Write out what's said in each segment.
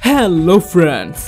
hello friends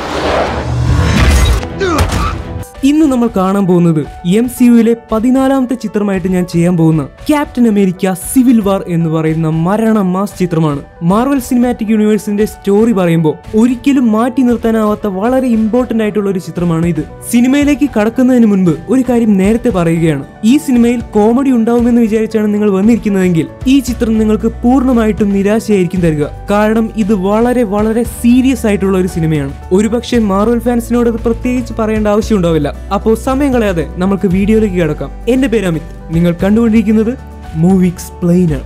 ഇന്ന് നമ്മൾ കാണാൻ പോകുന്നത് എം സി യുയിലെ പതിനാലാമത്തെ ചിത്രമായിട്ട് ഞാൻ ചെയ്യാൻ പോകുന്ന ക്യാപ്റ്റൻ അമേരിക്ക സിവിൽ വാർ എന്ന് പറയുന്ന മരണ മാസ് ചിത്രമാണ് മാർവൽ സിനിമാറ്റിക് യൂണിവേഴ്സിന്റെ സ്റ്റോറി പറയുമ്പോൾ ഒരിക്കലും മാറ്റി നിർത്താനാവാത്ത വളരെ ഇമ്പോർട്ടന്റ് ആയിട്ടുള്ള ഒരു ചിത്രമാണ് ഇത് സിനിമയിലേക്ക് കടക്കുന്നതിന് മുൻപ് ഒരു കാര്യം നേരത്തെ പറയുകയാണ് ഈ സിനിമയിൽ കോമഡി ഉണ്ടാവുമെന്ന് വിചാരിച്ചാണ് നിങ്ങൾ വന്നിരിക്കുന്നതെങ്കിൽ ഈ ചിത്രം നിങ്ങൾക്ക് പൂർണ്ണമായിട്ടും നിരാശയായിരിക്കും തരിക കാരണം ഇത് വളരെ വളരെ സീരിയസ് ആയിട്ടുള്ള ഒരു സിനിമയാണ് ഒരുപക്ഷെ മാർവൽ ഫാൻസിനോട് ഇത് പ്രത്യേകിച്ച് പറയേണ്ട ആവശ്യം ഉണ്ടാവില്ല അപ്പോൾ സമയം കളയാതെ നമുക്ക് വീഡിയോയിലേക്ക് കിടക്കാം എന്റെ പേര് അമിത് നിങ്ങൾ കണ്ടുകൊണ്ടിരിക്കുന്നത് മൂവി എക്സ്പ്ലെയിനർ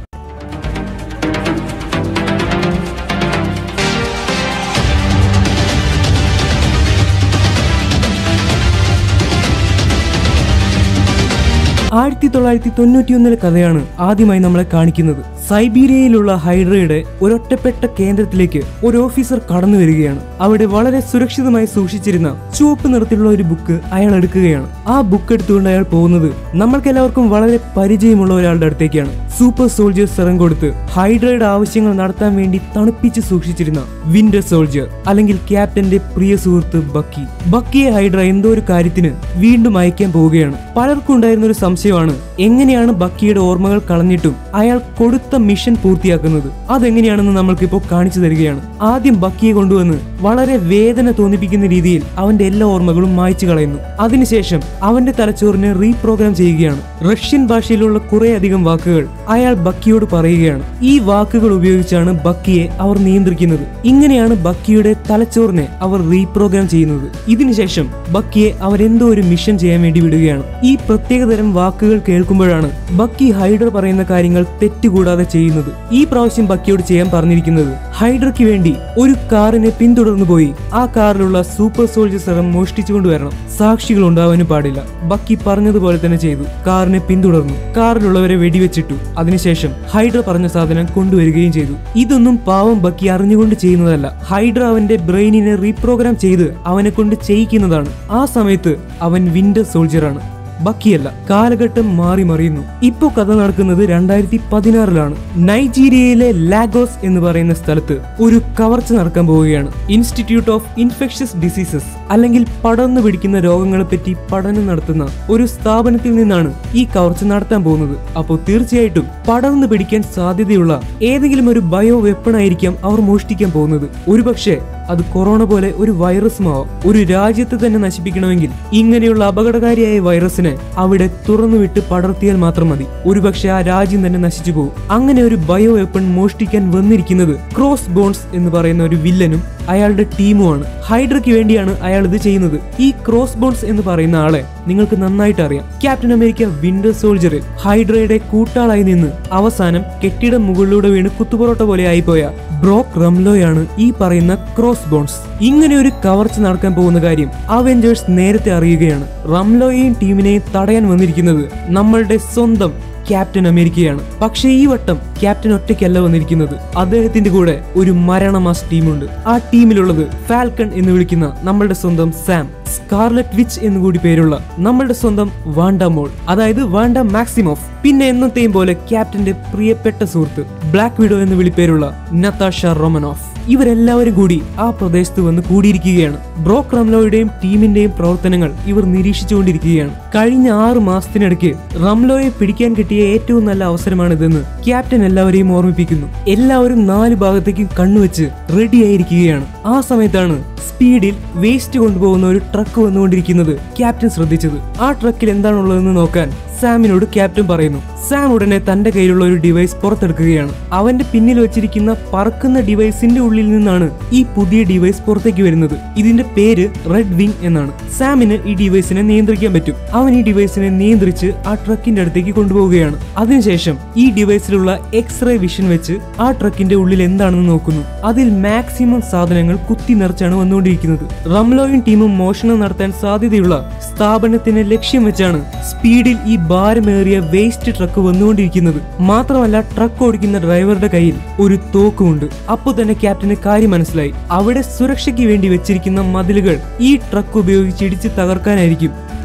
ആയിരത്തി തൊള്ളായിരത്തി തൊണ്ണൂറ്റിയൊന്നിലെ കഥയാണ് ആദ്യമായി നമ്മളെ കാണിക്കുന്നത് സൈബീരിയയിലുള്ള ഹൈഡ്രയുടെ ഒരൊറ്റപ്പെട്ട കേന്ദ്രത്തിലേക്ക് ഒരു ഓഫീസർ കടന്നു വരികയാണ് അവിടെ വളരെ സുരക്ഷിതമായി സൂക്ഷിച്ചിരുന്ന ചുവപ്പ് നിറത്തിലുള്ള ഒരു ബുക്ക് അയാൾ എടുക്കുകയാണ് ആ ബുക്ക് എടുത്തുകൊണ്ട് അയാൾ പോകുന്നത് നമ്മൾക്കെല്ലാവർക്കും വളരെ പരിചയമുള്ള ഒരാളുടെ അടുത്തേക്കാണ് സൂപ്പർ സോൾജിയർ സെറം കൊടുത്ത് ഹൈഡ്രയുടെ ആവശ്യങ്ങൾ നടത്താൻ വേണ്ടി തണുപ്പിച്ച് സൂക്ഷിച്ചിരുന്ന വിന്റർ സോൾജിയർ അല്ലെങ്കിൽ ക്യാപ്റ്റന്റെ പ്രിയ സുഹൃത്ത് ബക്കി ബക്കിയെ ഹൈഡ്ര എന്തോ ഒരു കാര്യത്തിന് വീണ്ടും അയക്കാൻ പോവുകയാണ് പലർക്കും ഉണ്ടായിരുന്ന ഒരു സംശയമാണ് എങ്ങനെയാണ് ബക്കിയുടെ ഓർമ്മകൾ കളഞ്ഞിട്ടും അയാൾ കൊടുത്ത മിഷൻ പൂർത്തിയാക്കുന്നത് അതെങ്ങനെയാണെന്ന് നമ്മൾക്കിപ്പോൾ കാണിച്ചു തരികയാണ് ആദ്യം ബക്കിയെ കൊണ്ടുവന്ന് വളരെ വേദന തോന്നിപ്പിക്കുന്ന രീതിയിൽ അവന്റെ എല്ലാ ഓർമ്മകളും മായ്ച്ചു കളയുന്നു അതിനുശേഷം അവന്റെ തലച്ചോറിനെ റീപ്രോഗ്രാം ചെയ്യുകയാണ് റഷ്യൻ ഭാഷയിലുള്ള കുറെ അധികം വാക്കുകൾ അയാൾ ബക്കിയോട് പറയുകയാണ് ഈ വാക്കുകൾ ഉപയോഗിച്ചാണ് ബക്കിയെ അവർ നിയന്ത്രിക്കുന്നത് ഇങ്ങനെയാണ് ബക്കിയുടെ തലച്ചോറിനെ അവർ റീപ്രോഗ്രാം ചെയ്യുന്നത് ഇതിനുശേഷം ബക്കിയെ അവരെന്തോ ഒരു മിഷൻ ചെയ്യാൻ വേണ്ടി വിടുകയാണ് ഈ പ്രത്യേകതരം വാക്കുകൾ കേൾക്കുമ്പോഴാണ് ബക്കി ഹൈഡർ പറയുന്ന കാര്യങ്ങൾ തെറ്റുകൂടാതെ ചെയ്യുന്നത് ഈ പ്രാവശ്യം ബക്കിയോട് ചെയ്യാൻ പറഞ്ഞിരിക്കുന്നത് ഹൈഡർക്ക് വേണ്ടി ഒരു കാറിനെ പിന്തുടർന്നു പോയി ആ കാറിലുള്ള സൂപ്പർ സോൾജർ സെറം മോഷ്ടിച്ചു കൊണ്ടുവരണം സാക്ഷികൾ ഉണ്ടാവാനും പാടില്ല ബക്കി പറഞ്ഞതുപോലെ തന്നെ ചെയ്തു കാറിനെ പിന്തുടർന്നു കാറിലുള്ളവരെ വെടിവെച്ചിട്ടു അതിനുശേഷം ഹൈഡ്ര പറഞ്ഞ സാധനം കൊണ്ടുവരികയും ചെയ്തു ഇതൊന്നും പാവം ബക്കി അറിഞ്ഞുകൊണ്ട് ചെയ്യുന്നതല്ല ഹൈഡ്ര അവന്റെ ബ്രെയിനിനെ റീപ്രോഗ്രാം ചെയ്ത് അവനെ കൊണ്ട് ചെയ്യിക്കുന്നതാണ് ആ സമയത്ത് അവൻ വിന്റർ സോൾജറാണ് ബക്കിയല്ല കാലഘട്ടം മാറി മറിയുന്നു ഇപ്പോ കഥ നടക്കുന്നത് രണ്ടായിരത്തി പതിനാറിലാണ് നൈജീരിയയിലെ ലാഗോസ് എന്ന് പറയുന്ന സ്ഥലത്ത് ഒരു കവർച്ച നടക്കാൻ പോവുകയാണ് ഇൻസ്റ്റിറ്റ്യൂട്ട് ഓഫ് ഇൻഫെക്ഷ്യസ് ഡിസീസസ് അല്ലെങ്കിൽ പടർന്നു പിടിക്കുന്ന രോഗങ്ങളെ പറ്റി പഠനം നടത്തുന്ന ഒരു സ്ഥാപനത്തിൽ നിന്നാണ് ഈ കവർച്ച നടത്താൻ പോകുന്നത് അപ്പോൾ തീർച്ചയായിട്ടും പടർന്നു പിടിക്കാൻ സാധ്യതയുള്ള ഏതെങ്കിലും ഒരു ബയോ വെപ്പൺ ആയിരിക്കാം അവർ മോഷ്ടിക്കാൻ പോകുന്നത് ഒരുപക്ഷെ അത് കൊറോണ പോലെ ഒരു വൈറസുമാവാം ഒരു രാജ്യത്തെ തന്നെ നശിപ്പിക്കണമെങ്കിൽ ഇങ്ങനെയുള്ള അപകടകാരിയായ വൈറസിനെ അവിടെ തുറന്നുവിട്ട് പടർത്തിയാൽ മാത്രം മതി ഒരുപക്ഷെ ആ രാജ്യം തന്നെ നശിച്ചു പോകും അങ്ങനെ ഒരു ബയോ വെപ്പൺ മോഷ്ടിക്കാൻ വന്നിരിക്കുന്നത് ക്രോസ് ബോൺസ് എന്ന് പറയുന്ന ഒരു വില്ലനും അയാളുടെ ടീമുമാണ് ഹൈഡ്രയ്ക്ക് വേണ്ടിയാണ് അയാൾ ഇത് ചെയ്യുന്നത് ഈ ക്രോസ് ബോൺസ് എന്ന് പറയുന്ന ആളെ നിങ്ങൾക്ക് നന്നായിട്ട് അറിയാം ക്യാപ്റ്റൻ അമേരിക്ക വിന്റർ സോൾജറിൽ ഹൈഡ്രയുടെ കൂട്ടാളായി നിന്ന് അവസാനം കെട്ടിടം മുകളിലൂടെ വീണ് കുത്തുപൊറോട്ട പോലെ ആയിപ്പോയ ബ്രോക്ക് റംലോയാണ് ഈ പറയുന്ന ക്രോസ് ബോൺസ് ഇങ്ങനെ ഒരു കവർച്ച നടക്കാൻ പോകുന്ന കാര്യം അവെഞ്ചേഴ്സ് നേരത്തെ അറിയുകയാണ് റംലോയെയും ടീമിനെയും തടയാൻ വന്നിരിക്കുന്നത് നമ്മളുടെ സ്വന്തം ക്യാപ്റ്റൻ അമേരിക്കയാണ് പക്ഷേ ഈ വട്ടം ക്യാപ്റ്റൻ ഒറ്റയ്ക്കല്ല വന്നിരിക്കുന്നത് അദ്ദേഹത്തിന്റെ കൂടെ ഒരു മരണമാസ് ടീമുണ്ട് ആ ടീമിലുള്ളത് ഫാൽക്കൺ എന്ന് വിളിക്കുന്ന നമ്മളുടെ സ്വന്തം സാം സ്കാർലറ്റ് വിച്ച് എന്നുകൂടി പേരുള്ള നമ്മളുടെ സ്വന്തം വാണ്ട മോൾ അതായത് വാണ്ട മാക്സിമോഫ് പിന്നെ എന്നത്തെയും പോലെ ക്യാപ്റ്റന്റെ പ്രിയപ്പെട്ട സുഹൃത്ത് ബ്ലാക്ക് വിഡോ എന്ന് വിളിപ്പേരുള്ള നത്താഷ റൊമനോഫ് ഇവരെല്ലാവരും കൂടി ആ പ്രദേശത്ത് വന്ന് കൂടിയിരിക്കുകയാണ് ബ്രോക്ക് റംലോയുടെയും ടീമിന്റെയും പ്രവർത്തനങ്ങൾ ഇവർ നിരീക്ഷിച്ചുകൊണ്ടിരിക്കുകയാണ് കഴിഞ്ഞ ആറ് മാസത്തിനിടയ്ക്ക് റംലോയെ പിടിക്കാൻ കിട്ടിയ ഏറ്റവും നല്ല അവസരമാണിതെന്ന് ക്യാപ്റ്റൻ എല്ലാവരെയും ഓർമ്മിപ്പിക്കുന്നു എല്ലാവരും നാല് ഭാഗത്തേക്കും കണ്ണുവെച്ച് റെഡിയായിരിക്കുകയാണ് ആ സമയത്താണ് സ്പീഡിൽ വേസ്റ്റ് കൊണ്ടുപോകുന്ന ഒരു ട്രക്ക് വന്നുകൊണ്ടിരിക്കുന്നത് ക്യാപ്റ്റൻ ശ്രദ്ധിച്ചത് ആ ട്രക്കിൽ എന്താണുള്ളതെന്ന് നോക്കാൻ സാമിനോട് ക്യാപ്റ്റൻ പറയുന്നു സാം ഉടനെ തന്റെ കയ്യിലുള്ള ഒരു ഡിവൈസ് പുറത്തെടുക്കുകയാണ് അവന്റെ പിന്നിൽ വെച്ചിരിക്കുന്ന പറക്കുന്ന ഡിവൈസിന്റെ ഉള്ളിൽ നിന്നാണ് ഈ പുതിയ ഡിവൈസ് പുറത്തേക്ക് വരുന്നത് ഇതിന്റെ പേര് റെഡ് വിങ് എന്നാണ് സാമിന് ഈ ഡിവൈസിനെ നിയന്ത്രിക്കാൻ പറ്റും അവൻ ഈ ഡിവൈസിനെ നിയന്ത്രിച്ച് ആ ട്രക്കിന്റെ അടുത്തേക്ക് കൊണ്ടുപോവുകയാണ് അതിനുശേഷം ഈ ഡിവൈസിലുള്ള എക്സ്റേ വിഷൻ വെച്ച് ആ ട്രക്കിന്റെ ഉള്ളിൽ എന്താണെന്ന് നോക്കുന്നു അതിൽ മാക്സിമം സാധനങ്ങൾ കുത്തി നിറച്ചാണ് വന്നുകൊണ്ടിരിക്കുന്നത് റംലോയും ടീമും മോഷണം നടത്താൻ സാധ്യതയുള്ള സ്ഥാപനത്തിന് ലക്ഷ്യം വെച്ചാണ് സ്പീഡിൽ ഈ ഭാരമേറിയ വേസ്റ്റ് ട്രക്ക് വന്നുകൊണ്ടിരിക്കുന്നത് മാത്രമല്ല ട്രക്ക് ഓടിക്കുന്ന ഡ്രൈവറുടെ കയ്യിൽ ഒരു തോക്കുമുണ്ട് അപ്പോൾ തന്നെ ക്യാപ്റ്റന് കാര്യം മനസ്സിലായി അവിടെ സുരക്ഷയ്ക്ക് വേണ്ടി വെച്ചിരിക്കുന്ന മതിലുകൾ ഈ ട്രക്ക് ഉപയോഗിച്ച് ഇടിച്ച് തകർക്കാനായിരിക്കും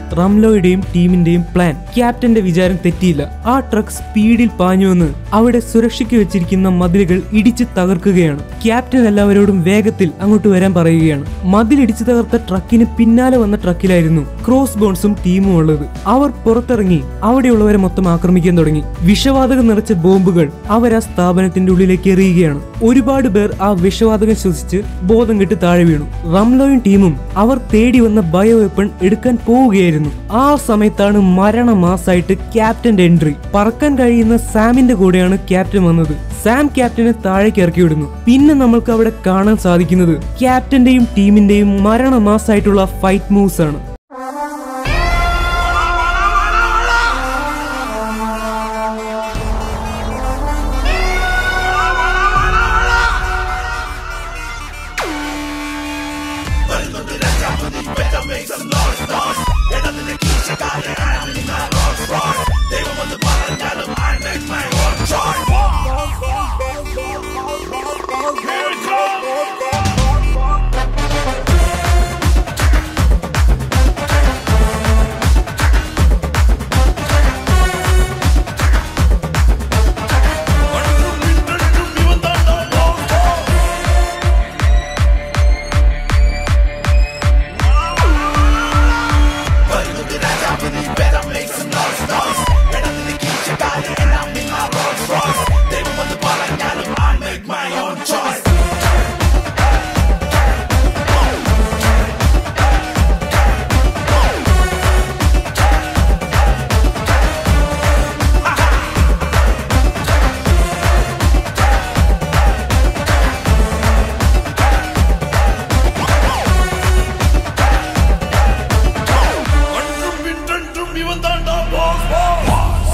റംലോയുടെയും ടീമിന്റെയും പ്ലാൻ ക്യാപ്റ്റന്റെ വിചാരം തെറ്റിയില്ല ആ ട്രക്ക് സ്പീഡിൽ പാഞ്ഞുവന്ന് അവിടെ സുരക്ഷയ്ക്ക് വെച്ചിരിക്കുന്ന മതിലുകൾ ഇടിച്ച് തകർക്കുകയാണ് ക്യാപ്റ്റൻ എല്ലാവരോടും വേഗത്തിൽ അങ്ങോട്ട് വരാൻ പറയുകയാണ് മതിൽ ഇടിച്ചു തകർത്ത ട്രക്കിന് പിന്നാലെ വന്ന ട്രക്കിലായിരുന്നു ക്രോസ് ബോൺസും ടീമും ഉള്ളത് അവർ പുറത്തിറങ്ങി അവിടെയുള്ളവരെ മൊത്തം ആക്രമിക്കാൻ തുടങ്ങി വിഷവാതകം നിറച്ച ബോംബുകൾ അവർ ആ സ്ഥാപനത്തിന്റെ ഉള്ളിലേക്ക് എറിയുകയാണ് ഒരുപാട് പേർ ആ വിഷവാതകം ശ്വസിച്ച് ബോധം കെട്ട് താഴെ വീണു റംലോയും ടീമും അവർ തേടി വന്ന ബയോ വെപ്പൺ എടുക്കാൻ പോവുകയായിരുന്നു ആ സമയത്താണ് മരണമാസായിട്ട് ക്യാപ്റ്റന്റെ എൻട്രി പറക്കാൻ കഴിയുന്ന സാമിന്റെ കൂടെയാണ് ക്യാപ്റ്റൻ വന്നത് സാം ക്യാപ്റ്റനെ താഴേക്ക് ഇറക്കി വിടുന്നു പിന്നെ നമ്മൾക്ക് അവിടെ കാണാൻ സാധിക്കുന്നത് ക്യാപ്റ്റന്റെയും ടീമിന്റെയും മരണമാസായിട്ടുള്ള ഫൈറ്റ് മൂവ്സ് ആണ് அன்றும் இன்றென்றும் இவன் தாண்டா பாஸ் பாஸ்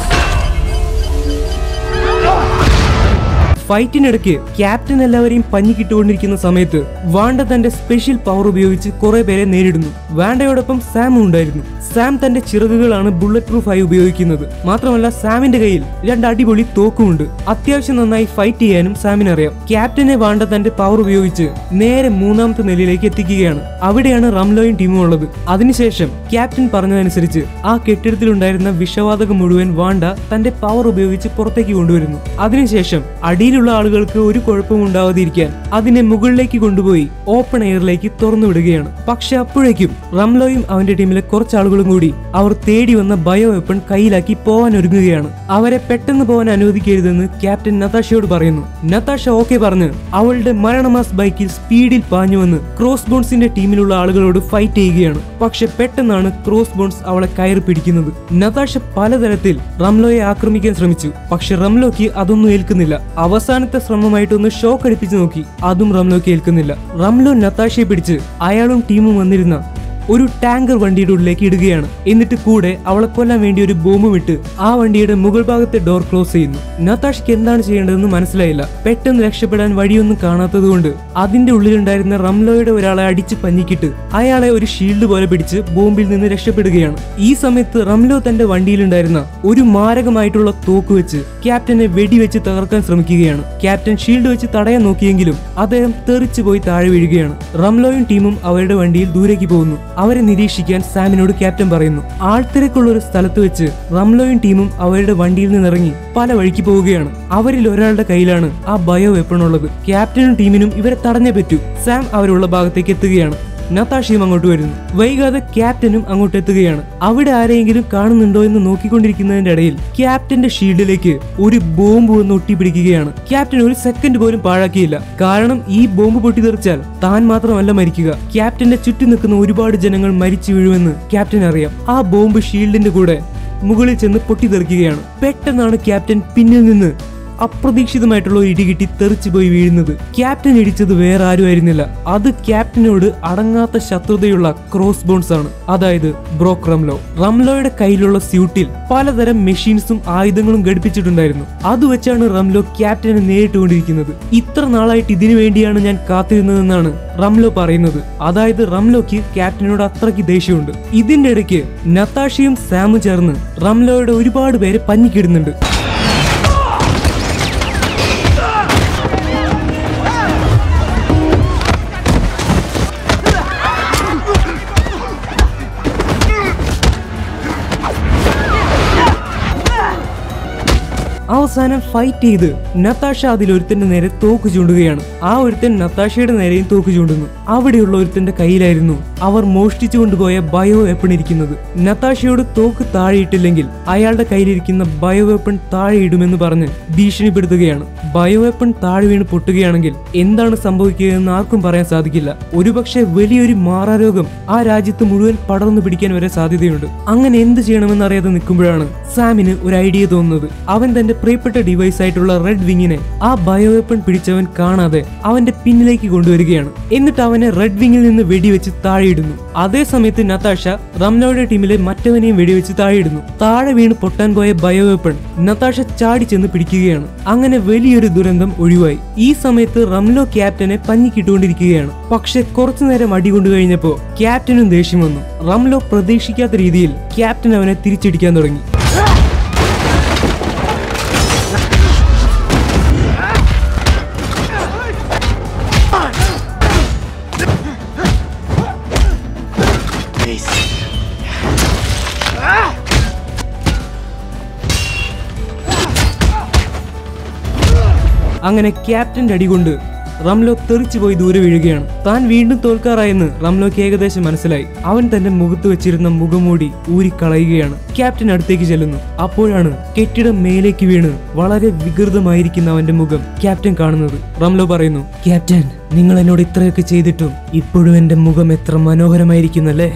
ഫൈറ്റിനിടയ്ക്ക് ക്യാപ്റ്റൻ എല്ലാവരെയും പഞ്ഞിക്കിട്ടുകൊണ്ടിരിക്കുന്ന സമയത്ത് വാണ്ട തന്റെ സ്പെഷ്യൽ പവർ ഉപയോഗിച്ച് കുറെ പേരെ നേരിടുന്നു വാണ്ടയോടൊപ്പം സാമും ഉണ്ടായിരുന്നു സാം തന്റെ ചിറകുകളാണ് ബുള്ളറ്റ് പ്രൂഫ് ആയി ഉപയോഗിക്കുന്നത് മാത്രമല്ല സാമിന്റെ കയ്യിൽ രണ്ട് അടിപൊളി തോക്കുമുണ്ട് അത്യാവശ്യം നന്നായി ഫൈറ്റ് ചെയ്യാനും സാമിന് അറിയാം ക്യാപ്റ്റനെ വാണ്ട തന്റെ പവർ ഉപയോഗിച്ച് നേരെ മൂന്നാമത്തെ നിലയിലേക്ക് എത്തിക്കുകയാണ് അവിടെയാണ് റംലോയും ടീമും ഉള്ളത് അതിനുശേഷം ക്യാപ്റ്റൻ പറഞ്ഞതനുസരിച്ച് ആ കെട്ടിടത്തിലുണ്ടായിരുന്ന വിഷവാതകം മുഴുവൻ വാണ്ട തന്റെ പവർ ഉപയോഗിച്ച് പുറത്തേക്ക് കൊണ്ടുവരുന്നു അതിനുശേഷം അടിയിലുള്ള ആളുകൾക്ക് ഒരു കുഴപ്പവും ഉണ്ടാവാതിരിക്കാൻ അതിനെ മുകളിലേക്ക് കൊണ്ടുപോയി ഓപ്പൺ എയറിലേക്ക് തുറന്നു വിടുകയാണ് പക്ഷെ അപ്പോഴേക്കും റംലോയും അവന്റെ ടീമിലെ കുറച്ച് ആളുകളും കൂടി അവർ തേടി വന്ന ബയോ വെപ്പൺ കയ്യിലാക്കി പോവാൻ ഒരുങ്ങുകയാണ് അവരെ പെട്ടെന്ന് പോകാൻ അനുവദിക്കരുതെന്ന് ക്യാപ്റ്റൻ നതാഷയോട് പറയുന്നു നതാഷ ഓക്കെ പറഞ്ഞ് അവളുടെ മരണമാസ് ബൈക്കിൽ സ്പീഡിൽ പാഞ്ഞു വന്ന് ക്രോസ് ബോൺസിന്റെ ടീമിലുള്ള ആളുകളോട് ഫൈറ്റ് ചെയ്യുകയാണ് പക്ഷെ പെട്ടെന്നാണ് ക്രോസ് ബോൺസ് അവളെ കയറി പിടിക്കുന്നത് നതാഷ പലതരത്തിൽ റംലോയെ ആക്രമിക്കാൻ ശ്രമിച്ചു പക്ഷെ റംലോക്ക് അതൊന്നും ഏൽക്കുന്നില്ല അവസാനത്തെ ശ്രമമായിട്ടൊന്ന് ഷോക്ക് അടിപ്പിച്ചു നോക്കി അതും റംലോക്ക് ഏൽക്കുന്നില്ല റംലോ നതാഷയെ പിടിച്ച് അയാളും ടീമും വന്നിരുന്ന ഒരു ടാങ്കർ വണ്ടിയുടെ ഉള്ളിലേക്ക് ഇടുകയാണ് എന്നിട്ട് കൂടെ അവളെ കൊല്ലാൻ വേണ്ടി ഒരു ബോംബും ഇട്ട് ആ വണ്ടിയുടെ മുകൾ ഭാഗത്തെ ഡോർ ക്ലോസ് ചെയ്യുന്നു നതാഷ്ക്ക് എന്താണ് ചെയ്യേണ്ടതെന്ന് മനസ്സിലായില്ല പെട്ടെന്ന് രക്ഷപ്പെടാൻ വഴിയൊന്നും കാണാത്തതുകൊണ്ട് അതിന്റെ ഉള്ളിലുണ്ടായിരുന്ന റംലോയുടെ ഒരാളെ അടിച്ച് പഞ്ഞിക്കിട്ട് അയാളെ ഒരു ഷീൽഡ് പോലെ പിടിച്ച് ബോംബിൽ നിന്ന് രക്ഷപ്പെടുകയാണ് ഈ സമയത്ത് റംലോ തന്റെ വണ്ടിയിലുണ്ടായിരുന്ന ഒരു മാരകമായിട്ടുള്ള തോക്ക് വെച്ച് ക്യാപ്റ്റനെ വെടിവെച്ച് തകർക്കാൻ ശ്രമിക്കുകയാണ് ക്യാപ്റ്റൻ ഷീൽഡ് വെച്ച് തടയാൻ നോക്കിയെങ്കിലും അദ്ദേഹം തെറിച്ചു പോയി താഴെ വീഴുകയാണ് റംലോയും ടീമും അവരുടെ വണ്ടിയിൽ ദൂരേക്ക് പോകുന്നു അവരെ നിരീക്ഷിക്കാൻ സാമിനോട് ക്യാപ്റ്റൻ പറയുന്നു ആൾത്തിരക്കുള്ള ഒരു സ്ഥലത്ത് വെച്ച് റംലോയും ടീമും അവരുടെ വണ്ടിയിൽ നിന്നിറങ്ങി പല വഴിക്ക് പോവുകയാണ് അവരിൽ ഒരാളുടെ കയ്യിലാണ് ആ ബയോ വെപ്പൺ ഉള്ളത് ക്യാപ്റ്റനും ടീമിനും ഇവരെ തടഞ്ഞേ പറ്റൂ സാം അവരുള്ള ഭാഗത്തേക്ക് എത്തുകയാണ് നതാഷയും അങ്ങോട്ട് വരുന്നു വൈകാതെ ക്യാപ്റ്റനും അങ്ങോട്ട് എത്തുകയാണ് അവിടെ ആരെയെങ്കിലും കാണുന്നുണ്ടോ എന്ന് നോക്കിക്കൊണ്ടിരിക്കുന്നതിന്റെ ഇടയിൽ ക്യാപ്റ്റന്റെ ഷീൽഡിലേക്ക് ഒരു ബോംബ് വന്ന് ഒട്ടിപ്പിടിക്കുകയാണ് ക്യാപ്റ്റൻ ഒരു സെക്കൻഡ് പോലും പാഴാക്കിയില്ല കാരണം ഈ ബോംബ് പൊട്ടിത്തെറിച്ചാൽ താൻ മാത്രമല്ല മരിക്കുക ക്യാപ്റ്റന്റെ ചുറ്റും നിൽക്കുന്ന ഒരുപാട് ജനങ്ങൾ മരിച്ചു വീഴുമെന്ന് ക്യാപ്റ്റൻ അറിയാം ആ ബോംബ് ഷീൽഡിന്റെ കൂടെ മുകളിൽ ചെന്ന് പൊട്ടിത്തെറിക്കുകയാണ് പെട്ടെന്നാണ് ക്യാപ്റ്റൻ പിന്നിൽ നിന്ന് അപ്രതീക്ഷിതമായിട്ടുള്ള ഒരു ഇടി കിട്ടി തെറിച്ചു പോയി വീഴുന്നത് ക്യാപ്റ്റൻ ഇടിച്ചത് വേറെ ആരുമായിരുന്നില്ല അത് ക്യാപ്റ്റനോട് അടങ്ങാത്ത ശത്രുതയുള്ള ക്രോസ് ബോൺസ് ആണ് അതായത് ബ്രോക്ക് റംലോ റംലോയുടെ കയ്യിലുള്ള സ്യൂട്ടിൽ പലതരം മെഷീൻസും ആയുധങ്ങളും ഘടിപ്പിച്ചിട്ടുണ്ടായിരുന്നു അത് വെച്ചാണ് റംലോ ക്യാപ്റ്റനെ നേരിട്ടുകൊണ്ടിരിക്കുന്നത് ഇത്ര നാളായിട്ട് ഇതിനു വേണ്ടിയാണ് ഞാൻ കാത്തിരുന്നതെന്നാണ് റംലോ പറയുന്നത് അതായത് റംലോക്ക് ക്യാപ്റ്റനോട് അത്രയ്ക്ക് ദേഷ്യമുണ്ട് ഇതിന്റെ ഇടയ്ക്ക് നത്താഷയും സാമും ചേർന്ന് റംലോയുടെ ഒരുപാട് പേരെ പഞ്ഞിക്കിടുന്നുണ്ട് അവസാനം ഫൈറ്റ് ചെയ്ത് നത്താഷ അതിൽ ഒരുത്തന്റെ നേരെ തോക്ക് ചൂണ്ടുകയാണ് ആ ഒരുത്തൻ നത്താഷയുടെ നേരെയും തോക്ക് ചൂണ്ടുന്നു അവിടെയുള്ള ഒരുത്തന്റെ കയ്യിലായിരുന്നു അവർ മോഷ്ടിച്ചു കൊണ്ടുപോയ ബയോ വെപ്പൺ ഇരിക്കുന്നത് നത്താഷയോട് തോക്ക് താഴെയിട്ടില്ലെങ്കിൽ അയാളുടെ കയ്യിലിരിക്കുന്ന ബയോ വെപ്പൺ താഴെ ഇടുമെന്ന് പറഞ്ഞ് ഭീഷണിപ്പെടുത്തുകയാണ് ബയോ വെപ്പൺ താഴെ വീണ് പൊട്ടുകയാണെങ്കിൽ എന്താണ് സംഭവിക്കുകയെന്ന് ആർക്കും പറയാൻ സാധിക്കില്ല ഒരുപക്ഷെ വലിയൊരു മാറാരോഗം ആ രാജ്യത്ത് മുഴുവൻ പടർന്നു പിടിക്കാൻ വരെ സാധ്യതയുണ്ട് അങ്ങനെ എന്ത് ചെയ്യണമെന്ന് അറിയാതെ നിൽക്കുമ്പോഴാണ് സാമിന് ഒരു ഐഡിയ തോന്നുന്നത് അവൻ തന്റെ പ്രിയപ്പെട്ട ഡിവൈസ് ആയിട്ടുള്ള റെഡ് വിങ്ങിനെ ആ ബയോ വെപ്പൺ പിടിച്ചവൻ കാണാതെ അവന്റെ പിന്നിലേക്ക് കൊണ്ടുവരികയാണ് എന്നിട്ട് അവനെ റെഡ് വിങ്ങിൽ നിന്ന് വെടിവെച്ച് താഴെയിടുന്നു അതേ സമയത്ത് നതാഷ റംലോയുടെ ടീമിലെ മറ്റവനെയും വെടിവെച്ച് താഴെയിടുന്നു താഴെ വീണ് പൊട്ടാൻ പോയ ബയോ വെപ്പൺ നതാഷ ചാടി ചെന്ന് പിടിക്കുകയാണ് അങ്ങനെ വലിയൊരു ദുരന്തം ഒഴിവായി ഈ സമയത്ത് റംലോ ക്യാപ്റ്റനെ പഞ്ഞിക്കിട്ടുകൊണ്ടിരിക്കുകയാണ് പക്ഷെ കുറച്ചു നേരം അടി കൊണ്ടു കഴിഞ്ഞപ്പോ ക്യാപ്റ്റനും ദേഷ്യം വന്നു റംലോ പ്രതീക്ഷിക്കാത്ത രീതിയിൽ ക്യാപ്റ്റൻ അവനെ തിരിച്ചടിക്കാൻ തുടങ്ങി അങ്ങനെ ക്യാപ്റ്റന്റെ അടികൊണ്ട് റംലോ തെറിച്ചു പോയി ദൂരെ വീഴുകയാണ് താൻ വീണ്ടും തോൽക്കാറായെന്ന് റംലോക്ക് ഏകദേശം മനസ്സിലായി അവൻ തന്റെ മുഖത്ത് വെച്ചിരുന്ന മുഖംമൂടി ഊരിക്കളയുകയാണ് ക്യാപ്റ്റൻ അടുത്തേക്ക് ചെല്ലുന്നു അപ്പോഴാണ് കെട്ടിടം മേലേക്ക് വീണ് വളരെ വികൃതമായിരിക്കുന്ന അവന്റെ മുഖം ക്യാപ്റ്റൻ കാണുന്നത് റംലോ പറയുന്നു ക്യാപ്റ്റൻ നിങ്ങൾ എന്നോട് ഇത്രയൊക്കെ ചെയ്തിട്ടും ഇപ്പോഴും എന്റെ മുഖം എത്ര മനോഹരമായിരിക്കുന്നല്ലേ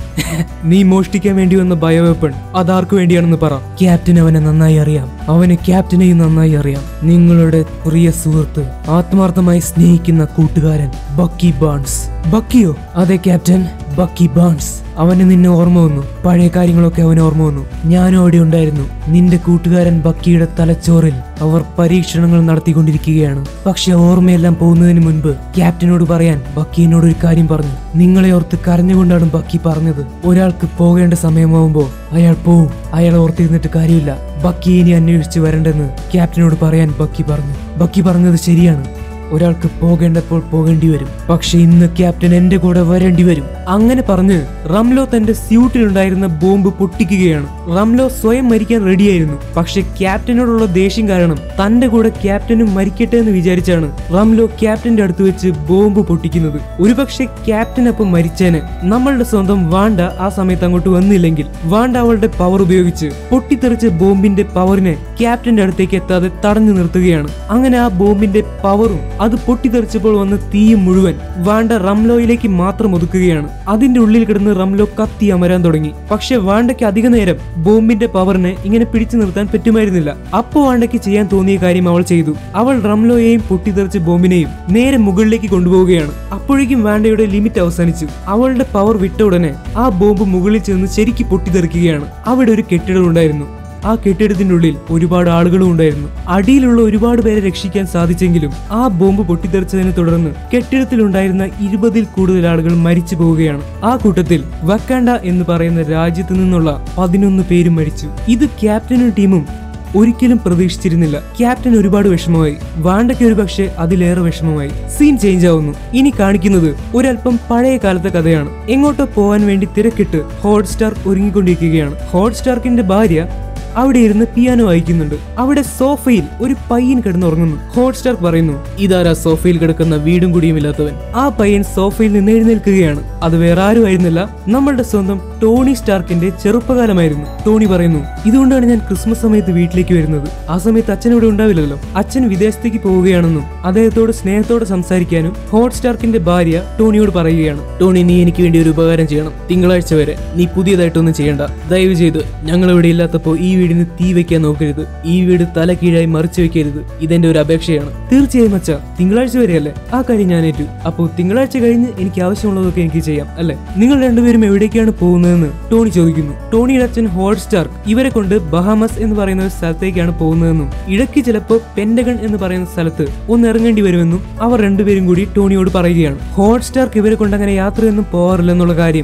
നീ മോഷ്ടിക്കാൻ വേണ്ടി വന്ന ബയോവെപ്പൺ അതാർക്കു വേണ്ടിയാണെന്ന് പറ ക്യാപ്റ്റൻ അവനെ നന്നായി അറിയാം അവന് ക്യാപ്റ്റനെയും നന്നായി അറിയാം നിങ്ങളുടെ പ്രിയ സുഹൃത്ത് ആത്മാർത്ഥമായി സ്നേഹിക്കുന്ന കൂട്ടുകാരൻ ബക്കി ബാൺസ് ബക്കിയോ അതെ ക്യാപ്റ്റൻ ബക്കി ബാൺസ് അവന് നിന്നെ ഓർമ്മ വന്നു പഴയ കാര്യങ്ങളൊക്കെ അവന് ഓർമ്മ വന്നു ഞാനും അവിടെ ഉണ്ടായിരുന്നു നിന്റെ കൂട്ടുകാരൻ ബക്കിയുടെ തലച്ചോറിൽ അവർ പരീക്ഷണങ്ങൾ നടത്തിക്കൊണ്ടിരിക്കുകയാണ് പക്ഷെ ഓർമ്മയെല്ലാം പോകുന്നതിന് മുൻപ് ക്യാപ്റ്റനോട് പറയാൻ ബക്കി എന്നോട് ഒരു കാര്യം പറഞ്ഞു നിങ്ങളെ ഓർത്ത് കരഞ്ഞുകൊണ്ടാണ് ബക്കി പറഞ്ഞത് ഒരാൾക്ക് പോകേണ്ട സമയമാവുമ്പോ അയാൾ പോവും അയാൾ ഓർത്തിരുന്നിട്ട് കാര്യമില്ല ബക്കി ഇനി അന്വേഷിച്ച് വരണ്ടെന്ന് ക്യാപ്റ്റനോട് പറയാൻ ബക്കി പറഞ്ഞു ബക്കി പറഞ്ഞത് ശരിയാണ് ഒരാൾക്ക് പോകേണ്ടപ്പോൾ പോകേണ്ടി വരും പക്ഷെ ഇന്ന് ക്യാപ്റ്റൻ എന്റെ കൂടെ വരേണ്ടി വരും അങ്ങനെ പറഞ്ഞ് റംലോ തന്റെ സ്യൂട്ടിലുണ്ടായിരുന്ന ബോംബ് പൊട്ടിക്കുകയാണ് റംലോ സ്വയം മരിക്കാൻ റെഡിയായിരുന്നു പക്ഷെ ക്യാപ്റ്റനോടുള്ള ദേഷ്യം കാരണം തന്റെ കൂടെ ക്യാപ്റ്റനും മരിക്കട്ടെ എന്ന് വിചാരിച്ചാണ് റംലോ ക്യാപ്റ്റന്റെ അടുത്ത് വെച്ച് ബോംബ് പൊട്ടിക്കുന്നത് ഒരുപക്ഷെ ക്യാപ്റ്റൻ അപ്പം മരിച്ചേനെ നമ്മളുടെ സ്വന്തം വാണ്ട ആ സമയത്ത് അങ്ങോട്ട് വന്നില്ലെങ്കിൽ വാണ്ട അവളുടെ പവർ ഉപയോഗിച്ച് പൊട്ടിത്തെറിച്ച ബോംബിന്റെ പവറിനെ ക്യാപ്റ്റന്റെ അടുത്തേക്ക് എത്താതെ തടഞ്ഞു നിർത്തുകയാണ് അങ്ങനെ ആ ബോംബിന്റെ പവറും അത് പൊട്ടിത്തെറിച്ചപ്പോൾ വന്ന തീയും മുഴുവൻ വാണ്ട റംലോയിലേക്ക് മാത്രം ഒതുക്കുകയാണ് അതിന്റെ ഉള്ളിൽ കിടന്ന് റംലോ കത്തി അമരാൻ തുടങ്ങി പക്ഷെ വാണ്ടയ്ക്ക് അധിക നേരം ബോംബിന്റെ പവറിനെ ഇങ്ങനെ പിടിച്ചു നിർത്താൻ പറ്റുമായിരുന്നില്ല അപ്പോ വാണ്ടയ്ക്ക് ചെയ്യാൻ തോന്നിയ കാര്യം അവൾ ചെയ്തു അവൾ റംലോയെയും പൊട്ടിത്തെറിച്ച ബോംബിനെയും നേരെ മുകളിലേക്ക് കൊണ്ടുപോവുകയാണ് അപ്പോഴേക്കും വാണ്ടയുടെ ലിമിറ്റ് അവസാനിച്ചു അവളുടെ പവർ വിട്ട ഉടനെ ആ ബോംബ് മുകളിൽ ചെന്ന് ശരിക്ക് പൊട്ടിത്തെറിക്കുകയാണ് അവിടെ ഒരു കെട്ടിടം ഉണ്ടായിരുന്നു ആ കെട്ടിടത്തിന്റെ ഉള്ളിൽ ഒരുപാട് ആളുകളും ഉണ്ടായിരുന്നു അടിയിലുള്ള ഒരുപാട് പേരെ രക്ഷിക്കാൻ സാധിച്ചെങ്കിലും ആ ബോംബ് പൊട്ടിത്തെറിച്ചതിനെ തുടർന്ന് കെട്ടിടത്തിലുണ്ടായിരുന്ന ഇരുപതിൽ കൂടുതൽ ആളുകൾ മരിച്ചു പോവുകയാണ് ആ കൂട്ടത്തിൽ വക്കാണ്ട എന്ന് പറയുന്ന രാജ്യത്ത് നിന്നുള്ള പതിനൊന്ന് പേരും മരിച്ചു ഇത് ക്യാപ്റ്റനും ടീമും ഒരിക്കലും പ്രതീക്ഷിച്ചിരുന്നില്ല ക്യാപ്റ്റൻ ഒരുപാട് വിഷമമായി വാണ്ടയ്ക്ക് ഒരു പക്ഷേ അതിലേറെ വിഷമമായി സീൻ ചേഞ്ച് ആവുന്നു ഇനി കാണിക്കുന്നത് ഒരല്പം പഴയ കാലത്തെ കഥയാണ് എങ്ങോട്ടോ പോവാൻ വേണ്ടി തിരക്കിട്ട് ഹോട്ട്സ്റ്റാർ ഒരുങ്ങിക്കൊണ്ടിരിക്കുകയാണ് ഹോട്ട്സ്റ്റാർക്കിന്റെ ഭാര്യ അവിടെ ഇരുന്ന് പിയാനോ വായിക്കുന്നുണ്ട് അവിടെ സോഫയിൽ ഒരു പയ്യൻ കിടന്നുറങ്ങുന്നു ഹോട്ട്സ്റ്റാർ പറയുന്നു ഇതാരാ സോഫയിൽ കിടക്കുന്ന വീടും കുടിയും ഇല്ലാത്തവൻ ആ പയ്യൻ സോഫയിൽ നിന്ന് എഴുന്നേൽക്കുകയാണ് അത് വേറെ ആരും ആയിരുന്നില്ല നമ്മളുടെ സ്വന്തം ടോണി സ്റ്റാർക്കിന്റെ ചെറുപ്പകാലമായിരുന്നു ടോണി പറയുന്നു ഇതുകൊണ്ടാണ് ഞാൻ ക്രിസ്മസ് സമയത്ത് വീട്ടിലേക്ക് വരുന്നത് ആ സമയത്ത് അച്ഛൻ ഇവിടെ ഉണ്ടാവില്ലല്ലോ അച്ഛൻ വിദേശത്തേക്ക് പോവുകയാണെന്നും അദ്ദേഹത്തോട് സ്നേഹത്തോടെ സംസാരിക്കാനും ഹോട്ട്സ്റ്റാർക്കിന്റെ ഭാര്യ ടോണിയോട് പറയുകയാണ് ടോണി നീ എനിക്ക് വേണ്ടി ഒരു ഉപകാരം ചെയ്യണം തിങ്കളാഴ്ച വരെ നീ പുതിയതായിട്ടൊന്നും ചെയ്യണ്ട ദയവ് ചെയ്ത് ഞങ്ങൾ ഇവിടെ ഇല്ലാത്തപ്പോൾ ഈ വീടിന് തീ വെക്കാൻ നോക്കരുത് ഈ വീട് തല കീഴായി മറിച്ചു വെക്കരുത് ഇതെന്റെ ഒരു അപേക്ഷയാണ് തീർച്ചയായും അച്ഛ തിങ്കളാഴ്ച വരെയല്ലേ ആ കാര്യം ഞാൻ ഏറ്റു അപ്പോൾ തിങ്കളാഴ്ച കഴിഞ്ഞ് എനിക്ക് ആവശ്യമുള്ളതൊക്കെ എനിക്ക് ചെയ്യാം അല്ലെ നിങ്ങൾ രണ്ടുപേരും എവിടേക്കാണ് പോകുന്നതെന്ന് ടോണി ചോദിക്കുന്നു ടോണിയുടെ അച്ഛൻ ഹോട്ട്സ്റ്റാർ ഇവരെ കൊണ്ട് ബഹാമസ് എന്ന് പറയുന്ന ഒരു സ്ഥലത്തേക്കാണ് പോകുന്നതെന്നും ഇടയ്ക്ക് ചിലപ്പോൾ പെന്റഗൺ എന്ന് പറയുന്ന സ്ഥലത്ത് ഒന്ന് ഇറങ്ങേണ്ടി വരുമെന്നും അവർ രണ്ടുപേരും കൂടി ടോണിയോട് പറയുകയാണ് ഹോട്ട്സ്റ്റാർക്ക് ഇവരെ കൊണ്ട് അങ്ങനെ യാത്രയൊന്നും പോകാറില്ലെന്നുള്ള കാര്യം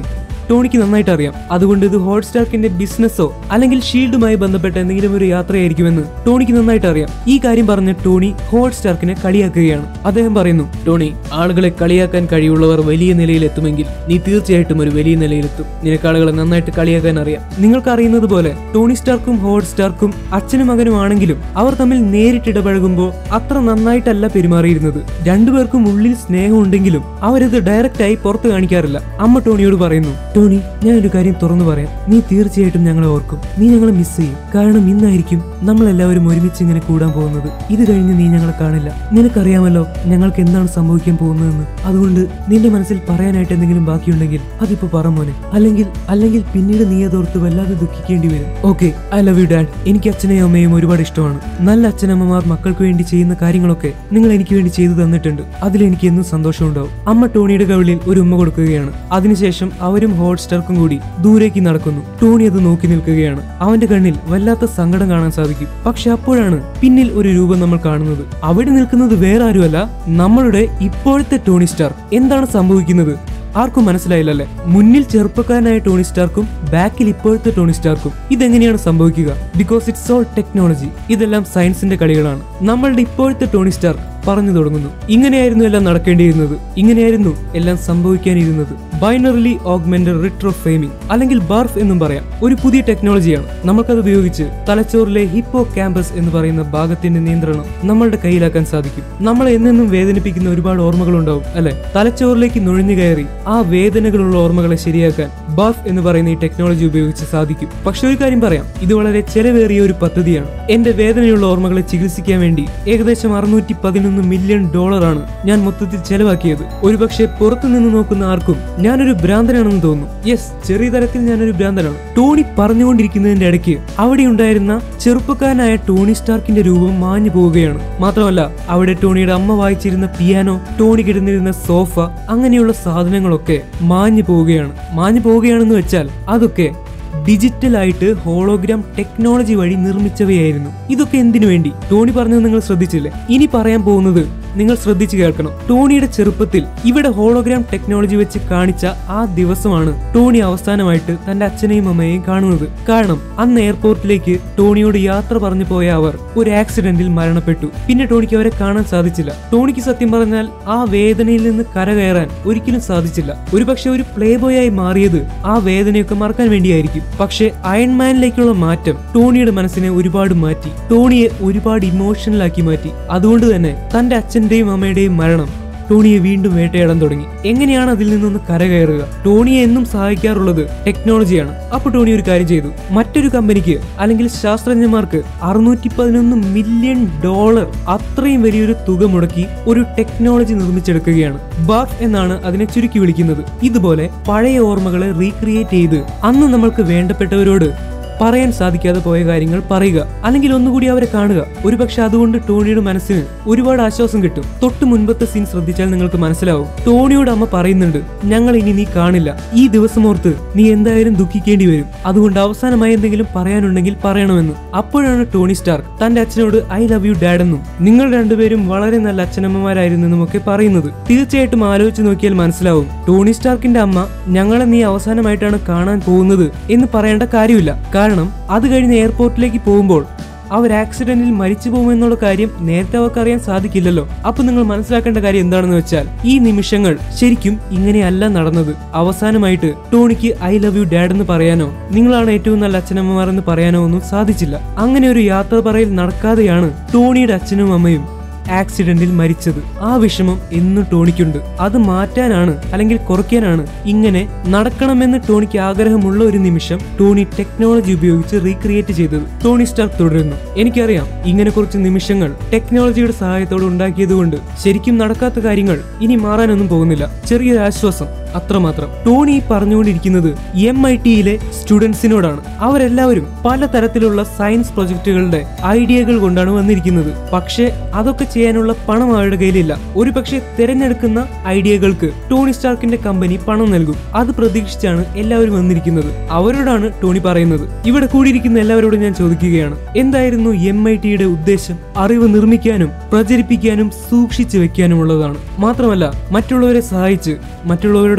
ടോണിക്ക് നന്നായിട്ട് അറിയാം അതുകൊണ്ട് ഇത് ഹോട്ട്സ്റ്റാർക്കിന്റെ ബിസിനസ്സോ അല്ലെങ്കിൽ ഷീൽഡുമായി ബന്ധപ്പെട്ട എന്തെങ്കിലും ഒരു യാത്രയായിരിക്കുമെന്ന് ടോണിക്ക് നന്നായിട്ട് അറിയാം ഈ കാര്യം പറഞ്ഞ ടോണി ഹോട്ട്സ്റ്റാർക്കിനെ കളിയാക്കുകയാണ് അദ്ദേഹം പറയുന്നു ടോണി ആളുകളെ കളിയാക്കാൻ കഴിവുള്ളവർ വലിയ നിലയിലെത്തുമെങ്കിൽ നീ തീർച്ചയായിട്ടും ഒരു വലിയ നിലയിലെത്തും നിനക്ക് ആളുകളെ നന്നായിട്ട് കളിയാക്കാൻ അറിയാം നിങ്ങൾക്ക് അറിയുന്നത് പോലെ ടോണി സ്റ്റാർക്കും ഹോട്ട് സ്റ്റാർക്കും അച്ഛനും മകനും ആണെങ്കിലും അവർ തമ്മിൽ നേരിട്ടിടപഴകുമ്പോൾ അത്ര നന്നായിട്ടല്ല പെരുമാറിയിരുന്നത് രണ്ടുപേർക്കും ഉള്ളിൽ സ്നേഹമുണ്ടെങ്കിലും അവരത് ഡയറക്റ്റ് ആയി പുറത്ത് കാണിക്കാറില്ല അമ്മ ടോണിയോട് പറയുന്നു ടോണി ഞാൻ ഒരു കാര്യം തുറന്നു പറയാം നീ തീർച്ചയായിട്ടും ഞങ്ങളെ ഓർക്കും നീ ഞങ്ങളെ മിസ് ചെയ്യും കാരണം ഇന്നായിരിക്കും നമ്മളെല്ലാവരും ഒരുമിച്ച് ഇങ്ങനെ കൂടാൻ പോകുന്നത് ഇത് കഴിഞ്ഞ് നീ ഞങ്ങളെ കാണില്ല നിനക്കറിയാമല്ലോ ഞങ്ങൾക്ക് എന്താണ് സംഭവിക്കാൻ പോകുന്നതെന്ന് അതുകൊണ്ട് നിന്റെ മനസ്സിൽ പറയാനായിട്ട് എന്തെങ്കിലും ബാക്കിയുണ്ടെങ്കിൽ അതിപ്പോ പറ മോനെ അല്ലെങ്കിൽ അല്ലെങ്കിൽ പിന്നീട് നീ അതോർത്ത് വല്ലാതെ ദുഃഖിക്കേണ്ടി വരും okay I love you dad എനിക്ക് അച്ഛനെയും അമ്മയും ഒരുപാട് ഇഷ്ടമാണ് നല്ല അച്ഛനമ്മമാർ മക്കൾക്ക് വേണ്ടി ചെയ്യുന്ന കാര്യങ്ങളൊക്കെ നിങ്ങൾ എനിക്ക് വേണ്ടി ചെയ്തു തന്നിട്ടുണ്ട് അതിൽ എനിക്ക് എന്നും സന്തോഷമുണ്ടാവും അമ്മ ടോണിയുടെ കവിളിൽ ഒരു ഉമ്മ കൊടുക്കുകയാണ് അതിനുശേഷം അവരും ഹോട്ട്സ്റ്റാർക്കും കൂടി ദൂരേക്ക് നടക്കുന്നു ടോണി അത് നോക്കി നിൽക്കുകയാണ് അവന്റെ കണ്ണിൽ വല്ലാത്ത സങ്കടം കാണാൻ സാധിക്കും പക്ഷെ അപ്പോഴാണ് പിന്നിൽ ഒരു രൂപം നമ്മൾ കാണുന്നത് അവിടെ നിൽക്കുന്നത് വേറെ ആരുമല്ല നമ്മളുടെ ഇപ്പോഴത്തെ ടോണി സ്റ്റാർ എന്താണ് സംഭവിക്കുന്നത് ആർക്കും മനസ്സിലായില്ലല്ലേ മുന്നിൽ ചെറുപ്പക്കാരനായ ടോണി സ്റ്റാർക്കും ബാക്കിൽ ഇപ്പോഴത്തെ ടോണി സ്റ്റാർക്കും ഇതെങ്ങനെയാണ് സംഭവിക്കുക ബിക്കോസ് ഇറ്റ്സ് ഓൾ ടെക്നോളജി ഇതെല്ലാം സയൻസിന്റെ കളികളാണ് നമ്മളുടെ ഇപ്പോഴത്തെ ടോണി സ്റ്റാർ പറഞ്ഞു തുടങ്ങുന്നു ഇങ്ങനെയായിരുന്നു എല്ലാം നടക്കേണ്ടിയിരുന്നത് ഇങ്ങനെയായിരുന്നു എല്ലാം സംഭവിക്കാനിരുന്നത് ബൈനറിലി ഓഗ്മെന്റഡ് റിട്രോ ഫ്രെയിമിംഗ് അല്ലെങ്കിൽ ബാർഫ് എന്നും പറയാം ഒരു പുതിയ ടെക്നോളജിയാണ് നമുക്കത് ഉപയോഗിച്ച് തലച്ചോറിലെ ഹിപ്പോ ക്യാമ്പസ് എന്ന് പറയുന്ന ഭാഗത്തിന്റെ നിയന്ത്രണം നമ്മളുടെ കയ്യിലാക്കാൻ സാധിക്കും നമ്മളെ എന്നെന്നും വേദനിപ്പിക്കുന്ന ഒരുപാട് ഓർമ്മകൾ ഉണ്ടാവും അല്ലെ തലച്ചോറിലേക്ക് നുഴഞ്ഞു കയറി ആ വേദനകളുള്ള ഓർമ്മകളെ ശരിയാക്കാൻ ബാർഫ് എന്ന് പറയുന്ന ഈ ടെക്നോളജി ഉപയോഗിച്ച് സാധിക്കും പക്ഷെ ഒരു കാര്യം പറയാം ഇത് വളരെ ചെലവേറിയ ഒരു പദ്ധതിയാണ് എന്റെ വേദനയുള്ള ഓർമ്മകളെ ചികിത്സിക്കാൻ വേണ്ടി ഏകദേശം അറുന്നൂറ്റി പതിനൊന്ന് മില്യൺ ഡോളറാണ് ഞാൻ മൊത്തത്തിൽ ചെലവാക്കിയത് ഒരുപക്ഷെ പുറത്തു നിന്ന് നോക്കുന്ന ആർക്കും ഞാനൊരു ഭ്രാന്തനാണെന്ന് തോന്നുന്നു യെസ് ചെറിയ തരത്തിൽ ഞാനൊരു ഭ്രാന്തനാണ് ടോണി പറഞ്ഞുകൊണ്ടിരിക്കുന്നതിന്റെ ഇടയ്ക്ക് അവിടെ ഉണ്ടായിരുന്ന ചെറുപ്പക്കാരനായ ടോണി സ്റ്റാർക്കിന്റെ രൂപം മാഞ്ഞു പോവുകയാണ് മാത്രമല്ല അവിടെ ടോണിയുടെ അമ്മ വായിച്ചിരുന്ന പിയാനോ ടോണി കിടന്നിരുന്ന സോഫ അങ്ങനെയുള്ള സാധനങ്ങളൊക്കെ മാഞ്ഞു പോവുകയാണ് മാഞ്ഞു പോവുകയാണെന്ന് വെച്ചാൽ അതൊക്കെ ഡിജിറ്റൽ ആയിട്ട് ഹോളോഗ്രാം ടെക്നോളജി വഴി നിർമ്മിച്ചവയായിരുന്നു ഇതൊക്കെ എന്തിനു വേണ്ടി ടോണി പറഞ്ഞത് നിങ്ങൾ ശ്രദ്ധിച്ചില്ലേ ഇനി പറയാൻ പോകുന്നത് നിങ്ങൾ ശ്രദ്ധിച്ചു കേൾക്കണം ടോണിയുടെ ചെറുപ്പത്തിൽ ഇവിടെ ഹോളോഗ്രാം ടെക്നോളജി വെച്ച് കാണിച്ച ആ ദിവസമാണ് ടോണി അവസാനമായിട്ട് തന്റെ അച്ഛനെയും അമ്മയെയും കാണുന്നത് കാരണം അന്ന് എയർപോർട്ടിലേക്ക് ടോണിയോട് യാത്ര പറഞ്ഞു പോയ അവർ ഒരു ആക്സിഡന്റിൽ മരണപ്പെട്ടു പിന്നെ ടോണിക്ക് അവരെ കാണാൻ സാധിച്ചില്ല ടോണിക്ക് സത്യം പറഞ്ഞാൽ ആ വേദനയിൽ നിന്ന് കരകയറാൻ ഒരിക്കലും സാധിച്ചില്ല ഒരുപക്ഷെ ഒരു പ്ലേ ബോയ് ആയി മാറിയത് ആ വേദനയൊക്കെ മറക്കാൻ വേണ്ടിയായിരിക്കും പക്ഷെ അയൺമാനിലേക്കുള്ള മാറ്റം ടോണിയുടെ മനസ്സിനെ ഒരുപാട് മാറ്റി ടോണിയെ ഒരുപാട് ഇമോഷണൽ ആക്കി മാറ്റി അതുകൊണ്ട് തന്നെ തന്റെ അച്ഛന്റെയും അമ്മയുടെയും മരണം ടോണിയെ വീണ്ടും വേട്ടയാടാൻ തുടങ്ങി എങ്ങനെയാണ് അതിൽ നിന്നൊന്ന് കരകയറുക ടോണിയെ എന്നും സഹായിക്കാറുള്ളത് ടെക്നോളജിയാണ് അപ്പൊ ടോണി ഒരു കാര്യം ചെയ്തു മറ്റൊരു കമ്പനിക്ക് അല്ലെങ്കിൽ ശാസ്ത്രജ്ഞന്മാർക്ക് അറുന്നൂറ്റി പതിനൊന്ന് മില്യൺ ഡോളർ അത്രയും വലിയൊരു തുക മുടക്കി ഒരു ടെക്നോളജി നിർമ്മിച്ചെടുക്കുകയാണ് ബാർഫ് എന്നാണ് അതിനെ ചുരുക്കി വിളിക്കുന്നത് ഇതുപോലെ പഴയ ഓർമ്മകളെ റീക്രിയേറ്റ് ചെയ്ത് അന്ന് നമ്മൾക്ക് വേണ്ടപ്പെട്ടവരോട് പറയാൻ സാധിക്കാതെ പോയ കാര്യങ്ങൾ പറയുക അല്ലെങ്കിൽ ഒന്നുകൂടി അവരെ കാണുക ഒരുപക്ഷെ അതുകൊണ്ട് ടോണിയുടെ മനസ്സിന് ഒരുപാട് ആശ്വാസം കിട്ടും തൊട്ട് മുൻപത്തെ സീൻ ശ്രദ്ധിച്ചാൽ നിങ്ങൾക്ക് മനസ്സിലാവും ടോണിയോട് അമ്മ പറയുന്നുണ്ട് ഞങ്ങൾ ഇനി നീ കാണില്ല ഈ ദിവസം ഓർത്ത് നീ എന്തായാലും ദുഃഖിക്കേണ്ടി വരും അതുകൊണ്ട് അവസാനമായി എന്തെങ്കിലും പറയാനുണ്ടെങ്കിൽ പറയണമെന്ന് അപ്പോഴാണ് ടോണി സ്റ്റാർക്ക് തന്റെ അച്ഛനോട് ഐ ലവ് യു ഡാഡ് എന്നും നിങ്ങൾ രണ്ടുപേരും വളരെ നല്ല അച്ഛനമ്മമാരായിരുന്നെന്നും ഒക്കെ പറയുന്നത് തീർച്ചയായിട്ടും ആലോചിച്ച് നോക്കിയാൽ മനസ്സിലാവും ടോണി സ്റ്റാർക്കിന്റെ അമ്മ ഞങ്ങളെ നീ അവസാനമായിട്ടാണ് കാണാൻ പോകുന്നത് എന്ന് പറയേണ്ട കാര്യമില്ല കാരണം അത് കഴിഞ്ഞ് എയർപോർട്ടിലേക്ക് പോകുമ്പോൾ അവർ ആക്സിഡന്റിൽ മരിച്ചു പോകുമെന്നുള്ള കാര്യം നേരത്തെ അവർക്ക് അറിയാൻ സാധിക്കില്ലല്ലോ അപ്പൊ നിങ്ങൾ മനസ്സിലാക്കേണ്ട കാര്യം എന്താണെന്ന് വെച്ചാൽ ഈ നിമിഷങ്ങൾ ശരിക്കും ഇങ്ങനെയല്ല നടന്നത് അവസാനമായിട്ട് ടോണിക്ക് ഐ ലവ് യു ഡാഡ് എന്ന് പറയാനോ നിങ്ങളാണ് ഏറ്റവും നല്ല അച്ഛനമ്മമാർ എന്ന് പറയാനോ ഒന്നും സാധിച്ചില്ല അങ്ങനെ ഒരു യാത്ര പറയൽ നടക്കാതെയാണ് ടോണിയുടെ അച്ഛനും അമ്മയും ആക്സിഡന്റിൽ മരിച്ചത് ആ വിഷമം എന്നും ടോണിക്കുണ്ട് അത് മാറ്റാനാണ് അല്ലെങ്കിൽ കുറയ്ക്കാനാണ് ഇങ്ങനെ നടക്കണമെന്ന് ടോണിക്ക് ആഗ്രഹമുള്ള ഒരു നിമിഷം ടോണി ടെക്നോളജി ഉപയോഗിച്ച് റീക്രിയേറ്റ് ചെയ്തത് ടോണി സ്റ്റാർക്ക് തുടരുന്നു എനിക്കറിയാം ഇങ്ങനെ കുറച്ച് നിമിഷങ്ങൾ ടെക്നോളജിയുടെ സഹായത്തോടെ ഉണ്ടാക്കിയതുകൊണ്ട് ശരിക്കും നടക്കാത്ത കാര്യങ്ങൾ ഇനി മാറാനൊന്നും പോകുന്നില്ല ചെറിയൊരു ആശ്വാസം അത്രമാത്രം ടോണി ഈ പറഞ്ഞുകൊണ്ടിരിക്കുന്നത് എം ഐ ടിയിലെ സ്റ്റുഡൻസിനോടാണ് അവരെല്ലാവരും പലതരത്തിലുള്ള സയൻസ് പ്രൊജക്ടുകളുടെ ഐഡിയകൾ കൊണ്ടാണ് വന്നിരിക്കുന്നത് പക്ഷേ അതൊക്കെ ചെയ്യാനുള്ള പണം അവരുടെ കയ്യിലില്ല ഒരു പക്ഷേ തിരഞ്ഞെടുക്കുന്ന ഐഡിയകൾക്ക് ടോണി സ്റ്റാർക്കിന്റെ കമ്പനി പണം നൽകും അത് പ്രതീക്ഷിച്ചാണ് എല്ലാവരും വന്നിരിക്കുന്നത് അവരോടാണ് ടോണി പറയുന്നത് ഇവിടെ കൂടിയിരിക്കുന്ന എല്ലാവരോടും ഞാൻ ചോദിക്കുകയാണ് എന്തായിരുന്നു എം ഐ ടിയുടെ ഉദ്ദേശം അറിവ് നിർമ്മിക്കാനും പ്രചരിപ്പിക്കാനും സൂക്ഷിച്ചു വെക്കാനുമുള്ളതാണ് മാത്രമല്ല മറ്റുള്ളവരെ സഹായിച്ച് മറ്റുള്ളവരുടെ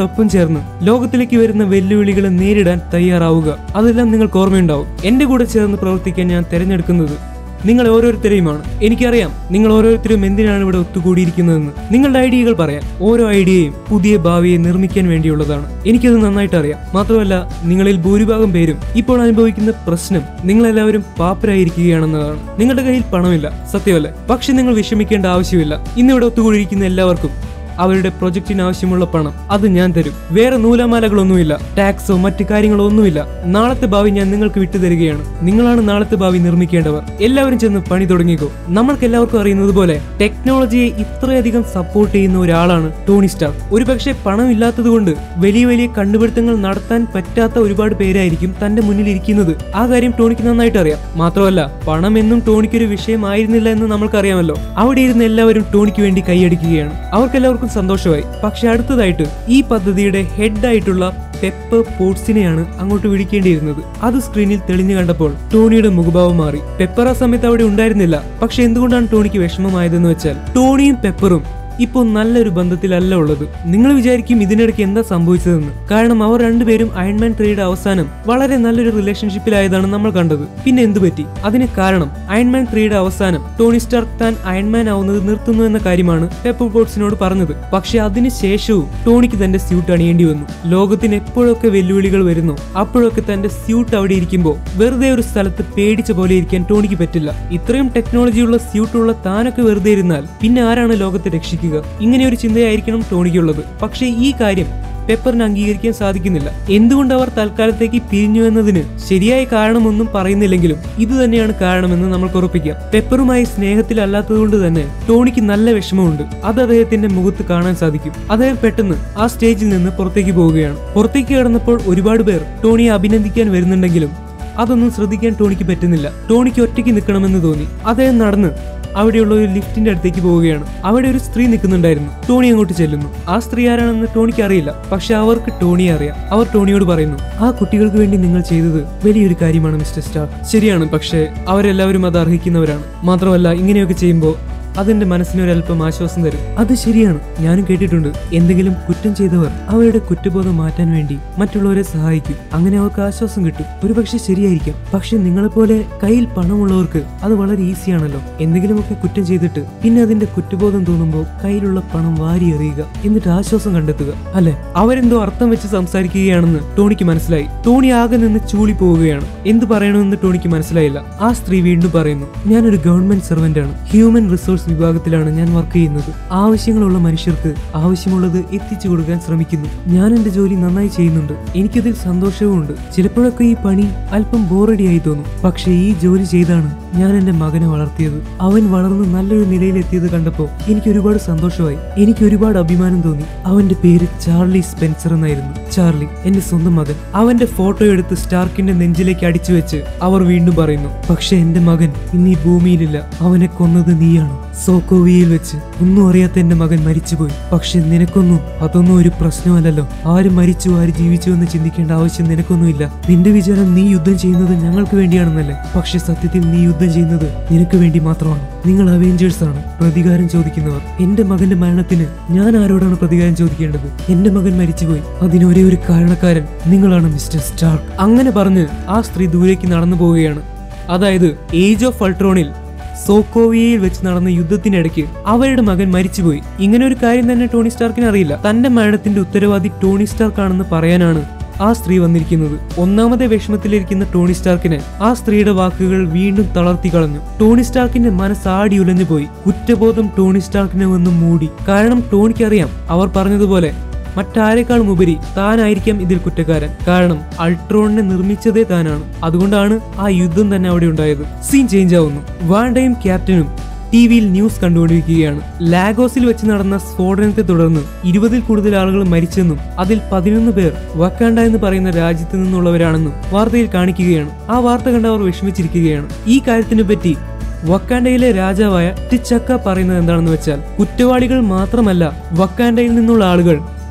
ഞങ്ങളോടൊപ്പം ചേർന്ന് ലോകത്തിലേക്ക് വരുന്ന വെല്ലുവിളികളെ നേരിടാൻ തയ്യാറാവുക അതെല്ലാം നിങ്ങൾക്ക് ഓർമ്മയുണ്ടാവും എന്റെ കൂടെ ചേർന്ന് പ്രവർത്തിക്കാൻ ഞാൻ തിരഞ്ഞെടുക്കുന്നത് നിങ്ങൾ ഓരോരുത്തരെയുമാണ് എനിക്കറിയാം നിങ്ങൾ ഓരോരുത്തരും എന്തിനാണ് ഇവിടെ ഒത്തുകൂടിയിരിക്കുന്നതെന്ന് നിങ്ങളുടെ ഐഡിയകൾ പറയാം ഓരോ ഐഡിയയും പുതിയ ഭാവിയെ നിർമ്മിക്കാൻ വേണ്ടിയുള്ളതാണ് എനിക്കത് നന്നായിട്ട് അറിയാം മാത്രമല്ല നിങ്ങളിൽ ഭൂരിഭാഗം പേരും ഇപ്പോൾ അനുഭവിക്കുന്ന പ്രശ്നം നിങ്ങളെല്ലാവരും പാപ്പരായിരിക്കുകയാണെന്നതാണ് നിങ്ങളുടെ കയ്യിൽ പണമില്ല സത്യമല്ലേ പക്ഷെ നിങ്ങൾ വിഷമിക്കേണ്ട ആവശ്യമില്ല ഇന്നിവിടെ ഒത്തുകൂടിയിരിക്കുന്ന എല്ലാവർക്കും അവരുടെ പ്രൊജക്റ്റിന് ആവശ്യമുള്ള പണം അത് ഞാൻ തരും വേറെ നൂലാമാലകളൊന്നുമില്ല ടാക്സോ മറ്റു കാര്യങ്ങളോ ഒന്നുമില്ല നാളത്തെ ഭാവി ഞാൻ നിങ്ങൾക്ക് വിട്ടുതരികയാണ് നിങ്ങളാണ് നാളത്തെ ഭാവി നിർമ്മിക്കേണ്ടവർ എല്ലാവരും ചെന്ന് പണി തുടങ്ങിക്കോ നമ്മൾക്ക് എല്ലാവർക്കും അറിയുന്നത് പോലെ ടെക്നോളജിയെ ഇത്രയധികം സപ്പോർട്ട് ചെയ്യുന്ന ഒരാളാണ് ടോണി സ്റ്റാർ ഒരുപക്ഷെ പണം ഇല്ലാത്തത് കൊണ്ട് വലിയ വലിയ കണ്ടുപിടുത്തങ്ങൾ നടത്താൻ പറ്റാത്ത ഒരുപാട് പേരായിരിക്കും തന്റെ മുന്നിൽ ഇരിക്കുന്നത് ആ കാര്യം ടോണിക്ക് നന്നായിട്ട് അറിയാം മാത്രമല്ല പണം എന്നും ടോണിക്ക് ഒരു വിഷയമായിരുന്നില്ല എന്ന് നമ്മൾക്കറിയാമല്ലോ അവിടെ ഇരുന്ന് എല്ലാവരും ടോണിക്ക് വേണ്ടി കൈയടിക്കുകയാണ് അവർക്കെല്ലാവർക്കും സന്തോഷമായി പക്ഷെ അടുത്തതായിട്ട് ഈ പദ്ധതിയുടെ ഹെഡ് ആയിട്ടുള്ള പെപ്പർ പോട്സിനെയാണ് അങ്ങോട്ട് വിളിക്കേണ്ടിയിരുന്നത് അത് സ്ക്രീനിൽ തെളിഞ്ഞു കണ്ടപ്പോൾ ടോണിയുടെ മുഖഭാവം മാറി പെപ്പർ ആ സമയത്ത് അവിടെ ഉണ്ടായിരുന്നില്ല പക്ഷെ എന്തുകൊണ്ടാണ് ടോണിക്ക് വിഷമമായതെന്ന് വെച്ചാൽ ടോണിയും പെപ്പറും ഇപ്പോൾ നല്ലൊരു ബന്ധത്തിലല്ല ഉള്ളത് നിങ്ങൾ വിചാരിക്കും ഇതിനിടയ്ക്ക് എന്താ സംഭവിച്ചതെന്ന് കാരണം അവർ രണ്ടുപേരും അയൺമാൻ ത്രീയുടെ അവസാനം വളരെ നല്ലൊരു റിലേഷൻഷിപ്പിലായതാണ് നമ്മൾ കണ്ടത് പിന്നെ എന്തു പറ്റി അതിന് കാരണം അയൺമാൻ ത്രീയുടെ അവസാനം ടോണി സ്റ്റാർക്ക് താൻ അയൺമാൻ ആവുന്നത് നിർത്തുന്നു എന്ന കാര്യമാണ് പെപ്പർ പോട്സിനോട് പറഞ്ഞത് പക്ഷെ അതിന് ശേഷവും ടോണിക്ക് തന്റെ സ്യൂട്ട് അണിയേണ്ടി വന്നു ലോകത്തിന് എപ്പോഴൊക്കെ വെല്ലുവിളികൾ വരുന്നു അപ്പോഴൊക്കെ തന്റെ സ്യൂട്ട് അവിടെ ഇരിക്കുമ്പോൾ വെറുതെ ഒരു സ്ഥലത്ത് പേടിച്ച പോലെ ഇരിക്കാൻ ടോണിക്ക് പറ്റില്ല ഇത്രയും ടെക്നോളജിയുള്ള സ്യൂട്ടുള്ള താനൊക്കെ വെറുതെ ഇരുന്നാൽ പിന്നെ ആരാണ് ലോകത്തെ രക്ഷിക്കുക ഇങ്ങനെ ഒരു ചിന്തയായിരിക്കണം ടോണിക്കുള്ളത് പക്ഷേ ഈ കാര്യം പെപ്പറിന് അംഗീകരിക്കാൻ സാധിക്കുന്നില്ല എന്തുകൊണ്ട് അവർ തൽക്കാലത്തേക്ക് പിരിഞ്ഞു എന്നതിന് ശരിയായ കാരണമൊന്നും പറയുന്നില്ലെങ്കിലും ഇത് തന്നെയാണ് കാരണമെന്ന് നമുക്ക് ഉറപ്പിക്കാം പെപ്പറുമായി സ്നേഹത്തിലല്ലാത്തതുകൊണ്ട് തന്നെ ടോണിക്ക് നല്ല വിഷമമുണ്ട് അത് അദ്ദേഹത്തിന്റെ മുഖത്ത് കാണാൻ സാധിക്കും അദ്ദേഹം പെട്ടെന്ന് ആ സ്റ്റേജിൽ നിന്ന് പുറത്തേക്ക് പോവുകയാണ് പുറത്തേക്ക് കടന്നപ്പോൾ ഒരുപാട് പേർ ടോണിയെ അഭിനന്ദിക്കാൻ വരുന്നുണ്ടെങ്കിലും അതൊന്നും ശ്രദ്ധിക്കാൻ ടോണിക്ക് പറ്റുന്നില്ല ടോണിക്ക് ഒറ്റയ്ക്ക് നിൽക്കണമെന്ന് തോന്നി അദ്ദേഹം നടന്ന് അവിടെയുള്ള ഒരു ലിഫ്റ്റിന്റെ അടുത്തേക്ക് പോവുകയാണ് അവിടെ ഒരു സ്ത്രീ നിൽക്കുന്നുണ്ടായിരുന്നു ടോണി അങ്ങോട്ട് ചെല്ലുന്നു ആ സ്ത്രീ ആരാണെന്ന് ടോണിക്ക് അറിയില്ല പക്ഷെ അവർക്ക് ടോണിയെ അറിയാം അവർ ടോണിയോട് പറയുന്നു ആ കുട്ടികൾക്ക് വേണ്ടി നിങ്ങൾ ചെയ്തത് വലിയൊരു കാര്യമാണ് മിസ്റ്റർ സ്റ്റാർ ശരിയാണ് പക്ഷേ അവരെല്ലാവരും അത് അർഹിക്കുന്നവരാണ് മാത്രമല്ല ഇങ്ങനെയൊക്കെ ചെയ്യുമ്പോൾ അതെന്റെ മനസ്സിന് ഒരല്പം ആശ്വാസം തരും അത് ശരിയാണ് ഞാനും കേട്ടിട്ടുണ്ട് എന്തെങ്കിലും കുറ്റം ചെയ്തവർ അവരുടെ കുറ്റബോധം മാറ്റാൻ വേണ്ടി മറ്റുള്ളവരെ സഹായിക്കും അങ്ങനെ അവർക്ക് ആശ്വാസം കിട്ടും ഒരുപക്ഷെ ശരിയായിരിക്കാം പക്ഷെ നിങ്ങളെപ്പോലെ കയ്യിൽ പണമുള്ളവർക്ക് അത് വളരെ ഈസിയാണല്ലോ എന്തെങ്കിലുമൊക്കെ കുറ്റം ചെയ്തിട്ട് പിന്നെ അതിന്റെ കുറ്റബോധം തോന്നുമ്പോൾ കയ്യിലുള്ള പണം വാരി എറിയുക എന്നിട്ട് ആശ്വാസം കണ്ടെത്തുക അല്ലെ അവരെന്തോ അർത്ഥം വെച്ച് സംസാരിക്കുകയാണെന്ന് ടോണിക്ക് മനസ്സിലായി ടോണി ആകെ നിന്ന് ചൂളി പോവുകയാണ് എന്ത് പറയണമെന്ന് ടോണിക്ക് മനസ്സിലായില്ല ആ സ്ത്രീ വീണ്ടും പറയുന്നു ഞാനൊരു ഗവൺമെന്റ് സെർവന്റ് ആണ് ഹ്യൂമൻ റിസോഴ്സ് വിഭാഗത്തിലാണ് ഞാൻ വർക്ക് ചെയ്യുന്നത് ആവശ്യങ്ങളുള്ള മനുഷ്യർക്ക് ആവശ്യമുള്ളത് എത്തിച്ചു കൊടുക്കാൻ ശ്രമിക്കുന്നു ഞാൻ എന്റെ ജോലി നന്നായി ചെയ്യുന്നുണ്ട് എനിക്കതിൽ സന്തോഷവുമുണ്ട് ചിലപ്പോഴൊക്കെ ഈ പണി അല്പം ബോറടിയായി തോന്നും പക്ഷെ ഈ ജോലി ചെയ്താണ് ഞാൻ എന്റെ മകനെ വളർത്തിയത് അവൻ വളർന്ന് നല്ലൊരു നിലയിലെത്തിയത് കണ്ടപ്പോൾ എനിക്ക് ഒരുപാട് സന്തോഷമായി എനിക്ക് ഒരുപാട് അഭിമാനം തോന്നി അവന്റെ പേര് ചാർലി സ്പെൻസർ എന്നായിരുന്നു ചാർലി എന്റെ സ്വന്തം മകൻ അവന്റെ ഫോട്ടോ എടുത്ത് സ്റ്റാർക്കിന്റെ നെഞ്ചിലേക്ക് അടിച്ചു വെച്ച് അവർ വീണ്ടും പറയുന്നു പക്ഷെ എന്റെ മകൻ ഇന്ന് ഈ ഭൂമിയിലില്ല അവനെ കൊന്നത് നീയാണ് സോക്കോവിയിൽ വെച്ച് ഒന്നും അറിയാത്ത എന്റെ മകൻ മരിച്ചുപോയി പക്ഷെ നിനക്കൊന്നും അതൊന്നും ഒരു പ്രശ്നമല്ലല്ലോ ആര് മരിച്ചു ആര് ജീവിച്ചു എന്ന് ചിന്തിക്കേണ്ട ആവശ്യം നിനക്കൊന്നുമില്ല നിന്റെ വിചാരം നീ യുദ്ധം ചെയ്യുന്നത് ഞങ്ങൾക്ക് വേണ്ടിയാണെന്നല്ലേ പക്ഷെ സത്യത്തിൽ നീ യുദ്ധം ചെയ്യുന്നത് നിനക്ക് വേണ്ടി മാത്രമാണ് നിങ്ങൾ അവെഞ്ചേഴ്സ് ആണ് പ്രതികാരം ചോദിക്കുന്നവർ എന്റെ മകന്റെ മരണത്തിന് ഞാൻ ആരോടാണ് പ്രതികാരം ചോദിക്കേണ്ടത് എന്റെ മകൻ മരിച്ചുപോയി അതിന് ഒരേ ഒരു കാരണക്കാരൻ നിങ്ങളാണ് മിസ്റ്റർ സ്റ്റാർക്ക് അങ്ങനെ പറഞ്ഞ് ആ സ്ത്രീ ദൂരേക്ക് നടന്നു പോവുകയാണ് അതായത് ഏജ് ഓഫ് അൾട്രോണിൽ സോക്കോവിയയിൽ വെച്ച് നടന്ന യുദ്ധത്തിനിടയ്ക്ക് അവരുടെ മകൻ മരിച്ചുപോയി ഇങ്ങനെ ഒരു കാര്യം തന്നെ ടോണി സ്റ്റാർക്കിന് അറിയില്ല തന്റെ മരണത്തിന്റെ ഉത്തരവാദി ടോണി സ്റ്റാർക്ക് ആണെന്ന് പറയാനാണ് ആ സ്ത്രീ വന്നിരിക്കുന്നത് ഒന്നാമത്തെ വിഷമത്തിലിരിക്കുന്ന ടോണി സ്റ്റാർക്കിന് ആ സ്ത്രീയുടെ വാക്കുകൾ വീണ്ടും തളർത്തി കളഞ്ഞു ടോണി സ്റ്റാർക്കിന്റെ മനസ്സ് ആടി ഉലഞ്ഞു പോയി കുറ്റബോധം ടോണി സ്റ്റാർക്കിനെ വന്ന് മൂടി കാരണം ടോണിക്കറിയാം അവർ പറഞ്ഞതുപോലെ മറ്റാരെക്കാളും ഉപരി താനായിരിക്കാം ഇതിൽ കുറ്റക്കാരൻ കാരണം അൾട്രോണിനെ നിർമ്മിച്ചതേ താനാണ് അതുകൊണ്ടാണ് ആ യുദ്ധം തന്നെ അവിടെ ഉണ്ടായത് സീൻ ചേഞ്ച് ആവുന്നു വാണ്ടയും ക്യാപ്റ്റനും ടി വിയിൽ ന്യൂസ് കണ്ടുകൊണ്ടിരിക്കുകയാണ് ലാഗോസിൽ വെച്ച് നടന്ന സ്ഫോടനത്തെ തുടർന്ന് ഇരുപതിൽ കൂടുതൽ ആളുകൾ മരിച്ചെന്നും അതിൽ പതിനൊന്ന് പേർ വക്കാണ്ട എന്ന് പറയുന്ന രാജ്യത്ത് നിന്നുള്ളവരാണെന്നും വാർത്തയിൽ കാണിക്കുകയാണ് ആ വാർത്ത കണ്ട് അവർ വിഷമിച്ചിരിക്കുകയാണ് ഈ കാര്യത്തിനെ പറ്റി വക്കാണ്ടയിലെ രാജാവായ ടിച്ചക്ക പറയുന്നത് എന്താണെന്ന് വെച്ചാൽ കുറ്റവാളികൾ മാത്രമല്ല വക്കാണ്ടയിൽ നിന്നുള്ള ആളുകൾ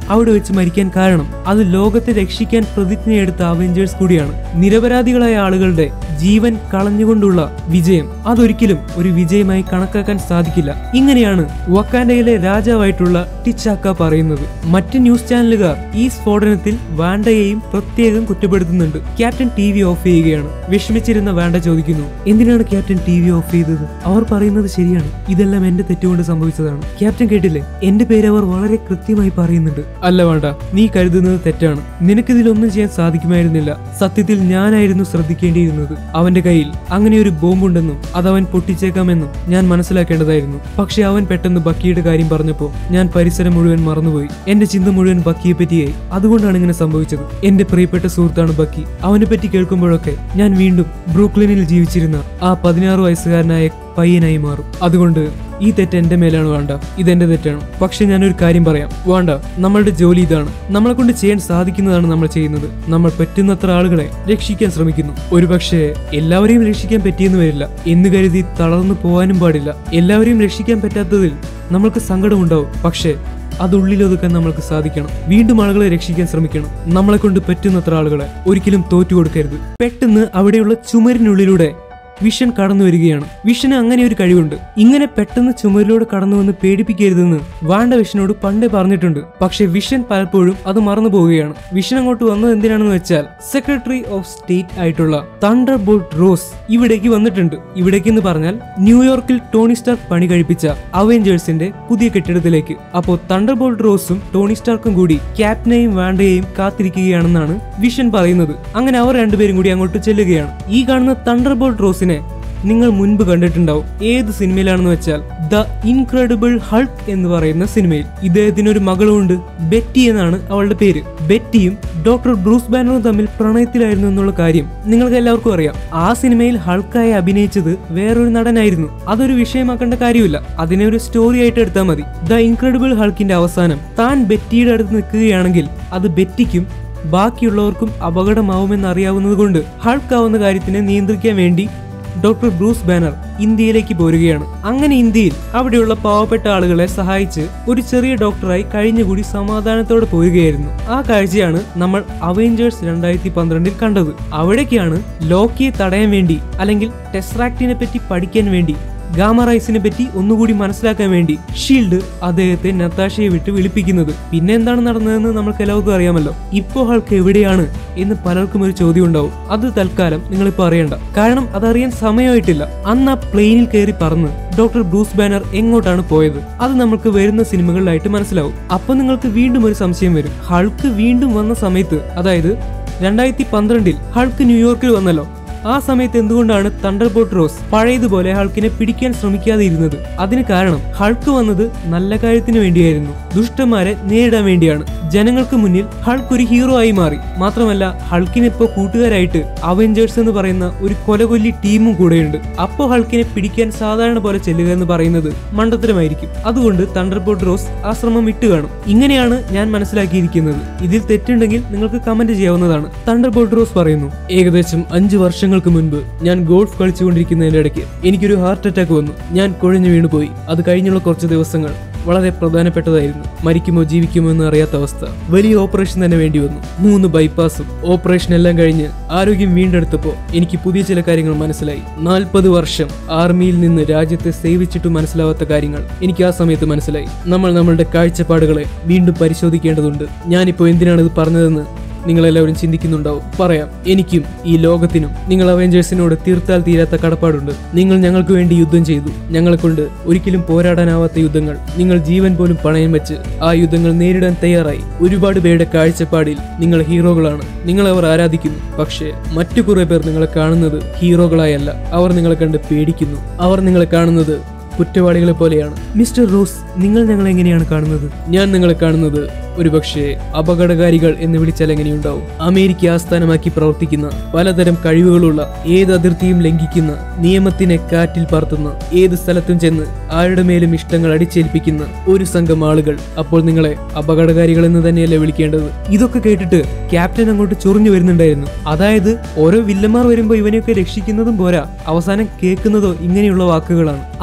അവിടെ വെച്ച് മരിക്കാൻ കാരണം അത് ലോകത്തെ രക്ഷിക്കാൻ പ്രതിജ്ഞയെടുത്ത അവഞ്ചേഴ്സ് കൂടിയാണ് നിരപരാധികളായ ആളുകളുടെ ജീവൻ കളഞ്ഞുകൊണ്ടുള്ള വിജയം അതൊരിക്കലും ഒരു വിജയമായി കണക്കാക്കാൻ സാധിക്കില്ല ഇങ്ങനെയാണ് വക്കാൻഡയിലെ രാജാവായിട്ടുള്ള ടിച്ചാക്ക പറയുന്നത് മറ്റ് ന്യൂസ് ചാനലുകാർ ഈ സ്ഫോടനത്തിൽ വാണ്ടയെയും പ്രത്യേകം കുറ്റപ്പെടുത്തുന്നുണ്ട് ക്യാപ്റ്റൻ ടി വി ഓഫ് ചെയ്യുകയാണ് വിഷമിച്ചിരുന്ന വാണ്ട ചോദിക്കുന്നു എന്തിനാണ് ക്യാപ്റ്റൻ ടി വി ഓഫ് ചെയ്തത് അവർ പറയുന്നത് ശരിയാണ് ഇതെല്ലാം എന്റെ തെറ്റുകൊണ്ട് സംഭവിച്ചതാണ് ക്യാപ്റ്റൻ കേട്ടില്ലേ എന്റെ പേര് അവർ വളരെ കൃത്യമായി പറയുന്നുണ്ട് അല്ല വേണ്ട നീ കരുതുന്നത് തെറ്റാണ് നിനക്കിതിലൊന്നും ചെയ്യാൻ സാധിക്കുമായിരുന്നില്ല സത്യത്തിൽ ഞാനായിരുന്നു ശ്രദ്ധിക്കേണ്ടിയിരുന്നത് അവന്റെ കയ്യിൽ അങ്ങനെ ഒരു ബോംബുണ്ടെന്നും അത് അവൻ പൊട്ടിച്ചേക്കാമെന്നും ഞാൻ മനസ്സിലാക്കേണ്ടതായിരുന്നു പക്ഷെ അവൻ പെട്ടെന്ന് ബക്കിയുടെ കാര്യം പറഞ്ഞപ്പോ ഞാൻ പരിസരം മുഴുവൻ മറന്നുപോയി എന്റെ ചിന്ത മുഴുവൻ ബക്കിയെ പറ്റിയായി അതുകൊണ്ടാണ് ഇങ്ങനെ സംഭവിച്ചത് എന്റെ പ്രിയപ്പെട്ട സുഹൃത്താണ് ബക്കി അവനെ പറ്റി കേൾക്കുമ്പോഴൊക്കെ ഞാൻ വീണ്ടും ബ്രൂക്ലിനിൽ ജീവിച്ചിരുന്ന ആ പതിനാറ് വയസ്സുകാരനായ പയ്യനായി മാറും അതുകൊണ്ട് ഈ തെറ്റ് എന്റെ മേലാണ് വേണ്ട ഇതെന്റെ തെറ്റാണ് പക്ഷെ ഞാനൊരു കാര്യം പറയാം വേണ്ട നമ്മളുടെ ജോലി ഇതാണ് നമ്മളെ കൊണ്ട് ചെയ്യാൻ സാധിക്കുന്നതാണ് നമ്മൾ ചെയ്യുന്നത് നമ്മൾ പറ്റുന്നത്ര ആളുകളെ രക്ഷിക്കാൻ ശ്രമിക്കുന്നു ഒരുപക്ഷെ എല്ലാവരെയും രക്ഷിക്കാൻ പറ്റിയെന്ന് വരില്ല എന്ന് കരുതി തളർന്നു പോകാനും പാടില്ല എല്ലാവരെയും രക്ഷിക്കാൻ പറ്റാത്തതിൽ നമ്മൾക്ക് സങ്കടമുണ്ടാവും പക്ഷേ അത് ഉള്ളിലൊതുക്കാൻ നമ്മൾക്ക് സാധിക്കണം വീണ്ടും ആളുകളെ രക്ഷിക്കാൻ ശ്രമിക്കണം നമ്മളെ കൊണ്ട് പറ്റുന്നത്ര ആളുകളെ ഒരിക്കലും തോറ്റു കൊടുക്കരുത് പെട്ടെന്ന് അവിടെയുള്ള ചുമരിനുള്ളിലൂടെ വിഷൻ കടന്നു വരികയാണ് വിഷന് അങ്ങനെ ഒരു കഴിവുണ്ട് ഇങ്ങനെ പെട്ടെന്ന് ചുമരിലൂടെ കടന്നു വന്ന് പേടിപ്പിക്കരുതെന്ന് വാണ്ട വിഷനോട് പണ്ടേ പറഞ്ഞിട്ടുണ്ട് പക്ഷെ വിഷൻ പലപ്പോഴും അത് മറന്നു പോവുകയാണ് വിഷൻ അങ്ങോട്ട് വന്നത് എന്തിനാണെന്ന് വെച്ചാൽ സെക്രട്ടറി ഓഫ് സ്റ്റേറ്റ് ആയിട്ടുള്ള തണ്ടർ ബോൾട്ട് റോസ് ഇവിടേക്ക് വന്നിട്ടുണ്ട് ഇവിടേക്ക് എന്ന് പറഞ്ഞാൽ ന്യൂയോർക്കിൽ ടോണി സ്റ്റാർക്ക് പണി കഴിപ്പിച്ച അവഞ്ചേഴ്സിന്റെ പുതിയ കെട്ടിടത്തിലേക്ക് അപ്പോ തണ്ടർ ബോൾട്ട് റോസും ടോണി സ്റ്റാർക്കും കൂടി ക്യാപ്റ്റനെയും വാണ്ടയെയും കാത്തിരിക്കുകയാണെന്നാണ് വിഷൻ പറയുന്നത് അങ്ങനെ അവർ രണ്ടുപേരും കൂടി അങ്ങോട്ട് ചെല്ലുകയാണ് ഈ കാണുന്ന തണ്ടർ ബോൾട്ട് റോസിനെ നിങ്ങൾ മുൻപ് കണ്ടിട്ടുണ്ടാവും ഏത് സിനിമയിലാണെന്ന് വെച്ചാൽ ദ ഇൻക്രെഡിബിൾ ഹൾക്ക് എന്ന് പറയുന്ന സിനിമയിൽ ഇദ്ദേഹത്തിന് ഒരു മകളുമുണ്ട് ബെറ്റി എന്നാണ് അവളുടെ പേര് ബെറ്റിയും ഡോക്ടർ ബ്രൂസ് ബാനറും തമ്മിൽ പ്രണയത്തിലായിരുന്നു എന്നുള്ള കാര്യം നിങ്ങൾക്ക് എല്ലാവർക്കും അറിയാം ആ സിനിമയിൽ ഹൾക്കായി അഭിനയിച്ചത് വേറൊരു നടനായിരുന്നു അതൊരു വിഷയമാക്കേണ്ട കാര്യമില്ല അതിനെ ഒരു സ്റ്റോറി ആയിട്ട് എടുത്താൽ മതി ദ ഇൻക്രെഡിബിൾ ഹൾക്കിന്റെ അവസാനം താൻ ബെറ്റിയുടെ അടുത്ത് നിൽക്കുകയാണെങ്കിൽ അത് ബെറ്റിക്കും ബാക്കിയുള്ളവർക്കും അപകടമാവുമെന്ന് അറിയാവുന്നത് കൊണ്ട് ഹൾക്കാവുന്ന കാര്യത്തിനെ നിയന്ത്രിക്കാൻ വേണ്ടി ഡോക്ടർ ബ്രൂസ് ബാനർ ഇന്ത്യയിലേക്ക് പോരുകയാണ് അങ്ങനെ ഇന്ത്യയിൽ അവിടെയുള്ള പാവപ്പെട്ട ആളുകളെ സഹായിച്ച് ഒരു ചെറിയ ഡോക്ടറായി കഴിഞ്ഞുകൂടി സമാധാനത്തോടെ പോരുകയായിരുന്നു ആ കാഴ്ചയാണ് നമ്മൾ അവഞ്ചേഴ്സ് രണ്ടായിരത്തി പന്ത്രണ്ടിൽ കണ്ടത് അവിടേക്കാണ് ലോക്കിയെ തടയാൻ വേണ്ടി അല്ലെങ്കിൽ ടെസ്റാക്റ്റിനെ പറ്റി പഠിക്കാൻ വേണ്ടി ഗാമറൈസിനെ പറ്റി ഒന്നുകൂടി മനസ്സിലാക്കാൻ വേണ്ടി ഷീൽഡ് അദ്ദേഹത്തെ നത്താഷയെ വിട്ട് വിളിപ്പിക്കുന്നത് പിന്നെ എന്താണ് നടന്നതെന്ന് നമുക്ക് എല്ലാവർക്കും അറിയാമല്ലോ ഇപ്പോ ആൾക്ക് എവിടെയാണ് എന്ന് പലർക്കും ഒരു ചോദ്യം ഉണ്ടാവും അത് തൽക്കാലം നിങ്ങളിപ്പോ അറിയണ്ട കാരണം അതറിയാൻ സമയമായിട്ടില്ല അന്ന് ആ പ്ലെയിനിൽ കയറി പറന്ന് ഡോക്ടർ ബ്രൂസ് ബാനർ എങ്ങോട്ടാണ് പോയത് അത് നമുക്ക് വരുന്ന സിനിമകളിലായിട്ട് മനസ്സിലാവും അപ്പൊ നിങ്ങൾക്ക് വീണ്ടും ഒരു സംശയം വരും ഹൾക്ക് വീണ്ടും വന്ന സമയത്ത് അതായത് രണ്ടായിരത്തി പന്ത്രണ്ടിൽ ഹൾക്ക് ന്യൂയോർക്കിൽ വന്നല്ലോ ആ സമയത്ത് എന്തുകൊണ്ടാണ് തണ്ടർബോട്ട് റോസ് പഴയതുപോലെ ഹൾക്കിനെ പിടിക്കാൻ ശ്രമിക്കാതെ ഇരുന്നത് അതിന് കാരണം ഹൾക്ക് വന്നത് നല്ല കാര്യത്തിന് വേണ്ടിയായിരുന്നു ദുഷ്ടന്മാരെ നേരിടാൻ വേണ്ടിയാണ് ജനങ്ങൾക്ക് മുന്നിൽ ഹൾക്ക് ഒരു ഹീറോ ആയി മാറി മാത്രമല്ല ഹൾക്കിന് ഇപ്പോൾ കൂട്ടുകാരായിട്ട് അവഞ്ചേഴ്സ് എന്ന് പറയുന്ന ഒരു കൊലകൊല്ലി ടീമും കൂടെയുണ്ട് അപ്പോൾ ഹൾക്കിനെ പിടിക്കാൻ സാധാരണ പോലെ ചെല്ലുക എന്ന് പറയുന്നത് മണ്ടത്തരമായിരിക്കും അതുകൊണ്ട് തണ്ടർബോട്ട് റോസ് ആ ശ്രമം വിട്ടു കാണും ഇങ്ങനെയാണ് ഞാൻ മനസ്സിലാക്കിയിരിക്കുന്നത് ഇതിൽ തെറ്റുണ്ടെങ്കിൽ നിങ്ങൾക്ക് കമന്റ് ചെയ്യാവുന്നതാണ് തണ്ടർബോട്ട് റോസ് പറയുന്നു ഏകദേശം അഞ്ചു വർഷങ്ങൾക്ക് മുൻപ് ഞാൻ ഗോൾഫ് കളിച്ചുകൊണ്ടിരിക്കുന്നതിന്റെ ഇടയ്ക്ക് എനിക്കൊരു ഹാർട്ട് അറ്റാക്ക് വന്നു ഞാൻ കുഴഞ്ഞു വീണുപോയി അത് കഴിഞ്ഞുള്ള കുറച്ച് ദിവസങ്ങൾ വളരെ പ്രധാനപ്പെട്ടതായിരുന്നു മരിക്കുമോ ജീവിക്കുമോ എന്ന് അറിയാത്ത അവസ്ഥ വലിയ ഓപ്പറേഷൻ തന്നെ വേണ്ടി വന്നു മൂന്ന് ബൈപ്പാസും ഓപ്പറേഷൻ എല്ലാം കഴിഞ്ഞ് ആരോഗ്യം വീണ്ടെടുത്തപ്പോൾ എനിക്ക് പുതിയ ചില കാര്യങ്ങൾ മനസ്സിലായി നാൽപ്പത് വർഷം ആർമിയിൽ നിന്ന് രാജ്യത്തെ സേവിച്ചിട്ട് മനസ്സിലാവാത്ത കാര്യങ്ങൾ എനിക്ക് ആ സമയത്ത് മനസ്സിലായി നമ്മൾ നമ്മളുടെ കാഴ്ചപ്പാടുകളെ വീണ്ടും പരിശോധിക്കേണ്ടതുണ്ട് ഞാനിപ്പോൾ എന്തിനാണ് ഇത് പറഞ്ഞതെന്ന് നിങ്ങളെല്ലാവരും ചിന്തിക്കുന്നുണ്ടാവും പറയാം എനിക്കും ഈ ലോകത്തിനും നിങ്ങൾ അവഞ്ചേഴ്സിനോട് തീർത്താൽ തീരാത്ത കടപ്പാടുണ്ട് നിങ്ങൾ ഞങ്ങൾക്ക് വേണ്ടി യുദ്ധം ചെയ്തു ഞങ്ങളെ കൊണ്ട് ഒരിക്കലും പോരാടാനാവാത്ത യുദ്ധങ്ങൾ നിങ്ങൾ ജീവൻ പോലും പണയം വെച്ച് ആ യുദ്ധങ്ങൾ നേരിടാൻ തയ്യാറായി ഒരുപാട് പേരുടെ കാഴ്ചപ്പാടിൽ നിങ്ങൾ ഹീറോകളാണ് നിങ്ങൾ അവർ ആരാധിക്കുന്നു പക്ഷേ മറ്റു കുറെ പേർ നിങ്ങളെ കാണുന്നത് ഹീറോകളായല്ല അവർ നിങ്ങളെ കണ്ട് പേടിക്കുന്നു അവർ നിങ്ങളെ കാണുന്നത് കുറ്റവാളികളെ പോലെയാണ് മിസ്റ്റർ റോസ് നിങ്ങൾ ഞങ്ങളെ എങ്ങനെയാണ് കാണുന്നത് ഞാൻ നിങ്ങളെ കാണുന്നത് ഒരുപക്ഷെ അപകടകാരികൾ എന്ന് വിളിച്ചാൽ എങ്ങനെയുണ്ടാവും അമേരിക്ക ആസ്ഥാനമാക്കി പ്രവർത്തിക്കുന്ന പലതരം കഴിവുകളുള്ള ഏത് അതിർത്തിയും ലംഘിക്കുന്ന നിയമത്തിനെ കാറ്റിൽ പറത്തുന്ന ഏത് സ്ഥലത്തും ചെന്ന് ആരുടെ മേലും ഇഷ്ടങ്ങൾ അടിച്ചേൽപ്പിക്കുന്ന ഒരു സംഘം ആളുകൾ അപ്പോൾ നിങ്ങളെ അപകടകാരികൾ എന്ന് തന്നെയല്ലേ വിളിക്കേണ്ടത് ഇതൊക്കെ കേട്ടിട്ട് ക്യാപ്റ്റൻ അങ്ങോട്ട് ചൊറിഞ്ഞു വരുന്നുണ്ടായിരുന്നു അതായത് ഓരോ വില്ലന്മാർ വരുമ്പോൾ ഇവനെയൊക്കെ രക്ഷിക്കുന്നതും പോരാ അവസാനം കേൾക്കുന്നതോ ഇങ്ങനെയുള്ള വാക്കുകളാണ് അതിനുശേഷം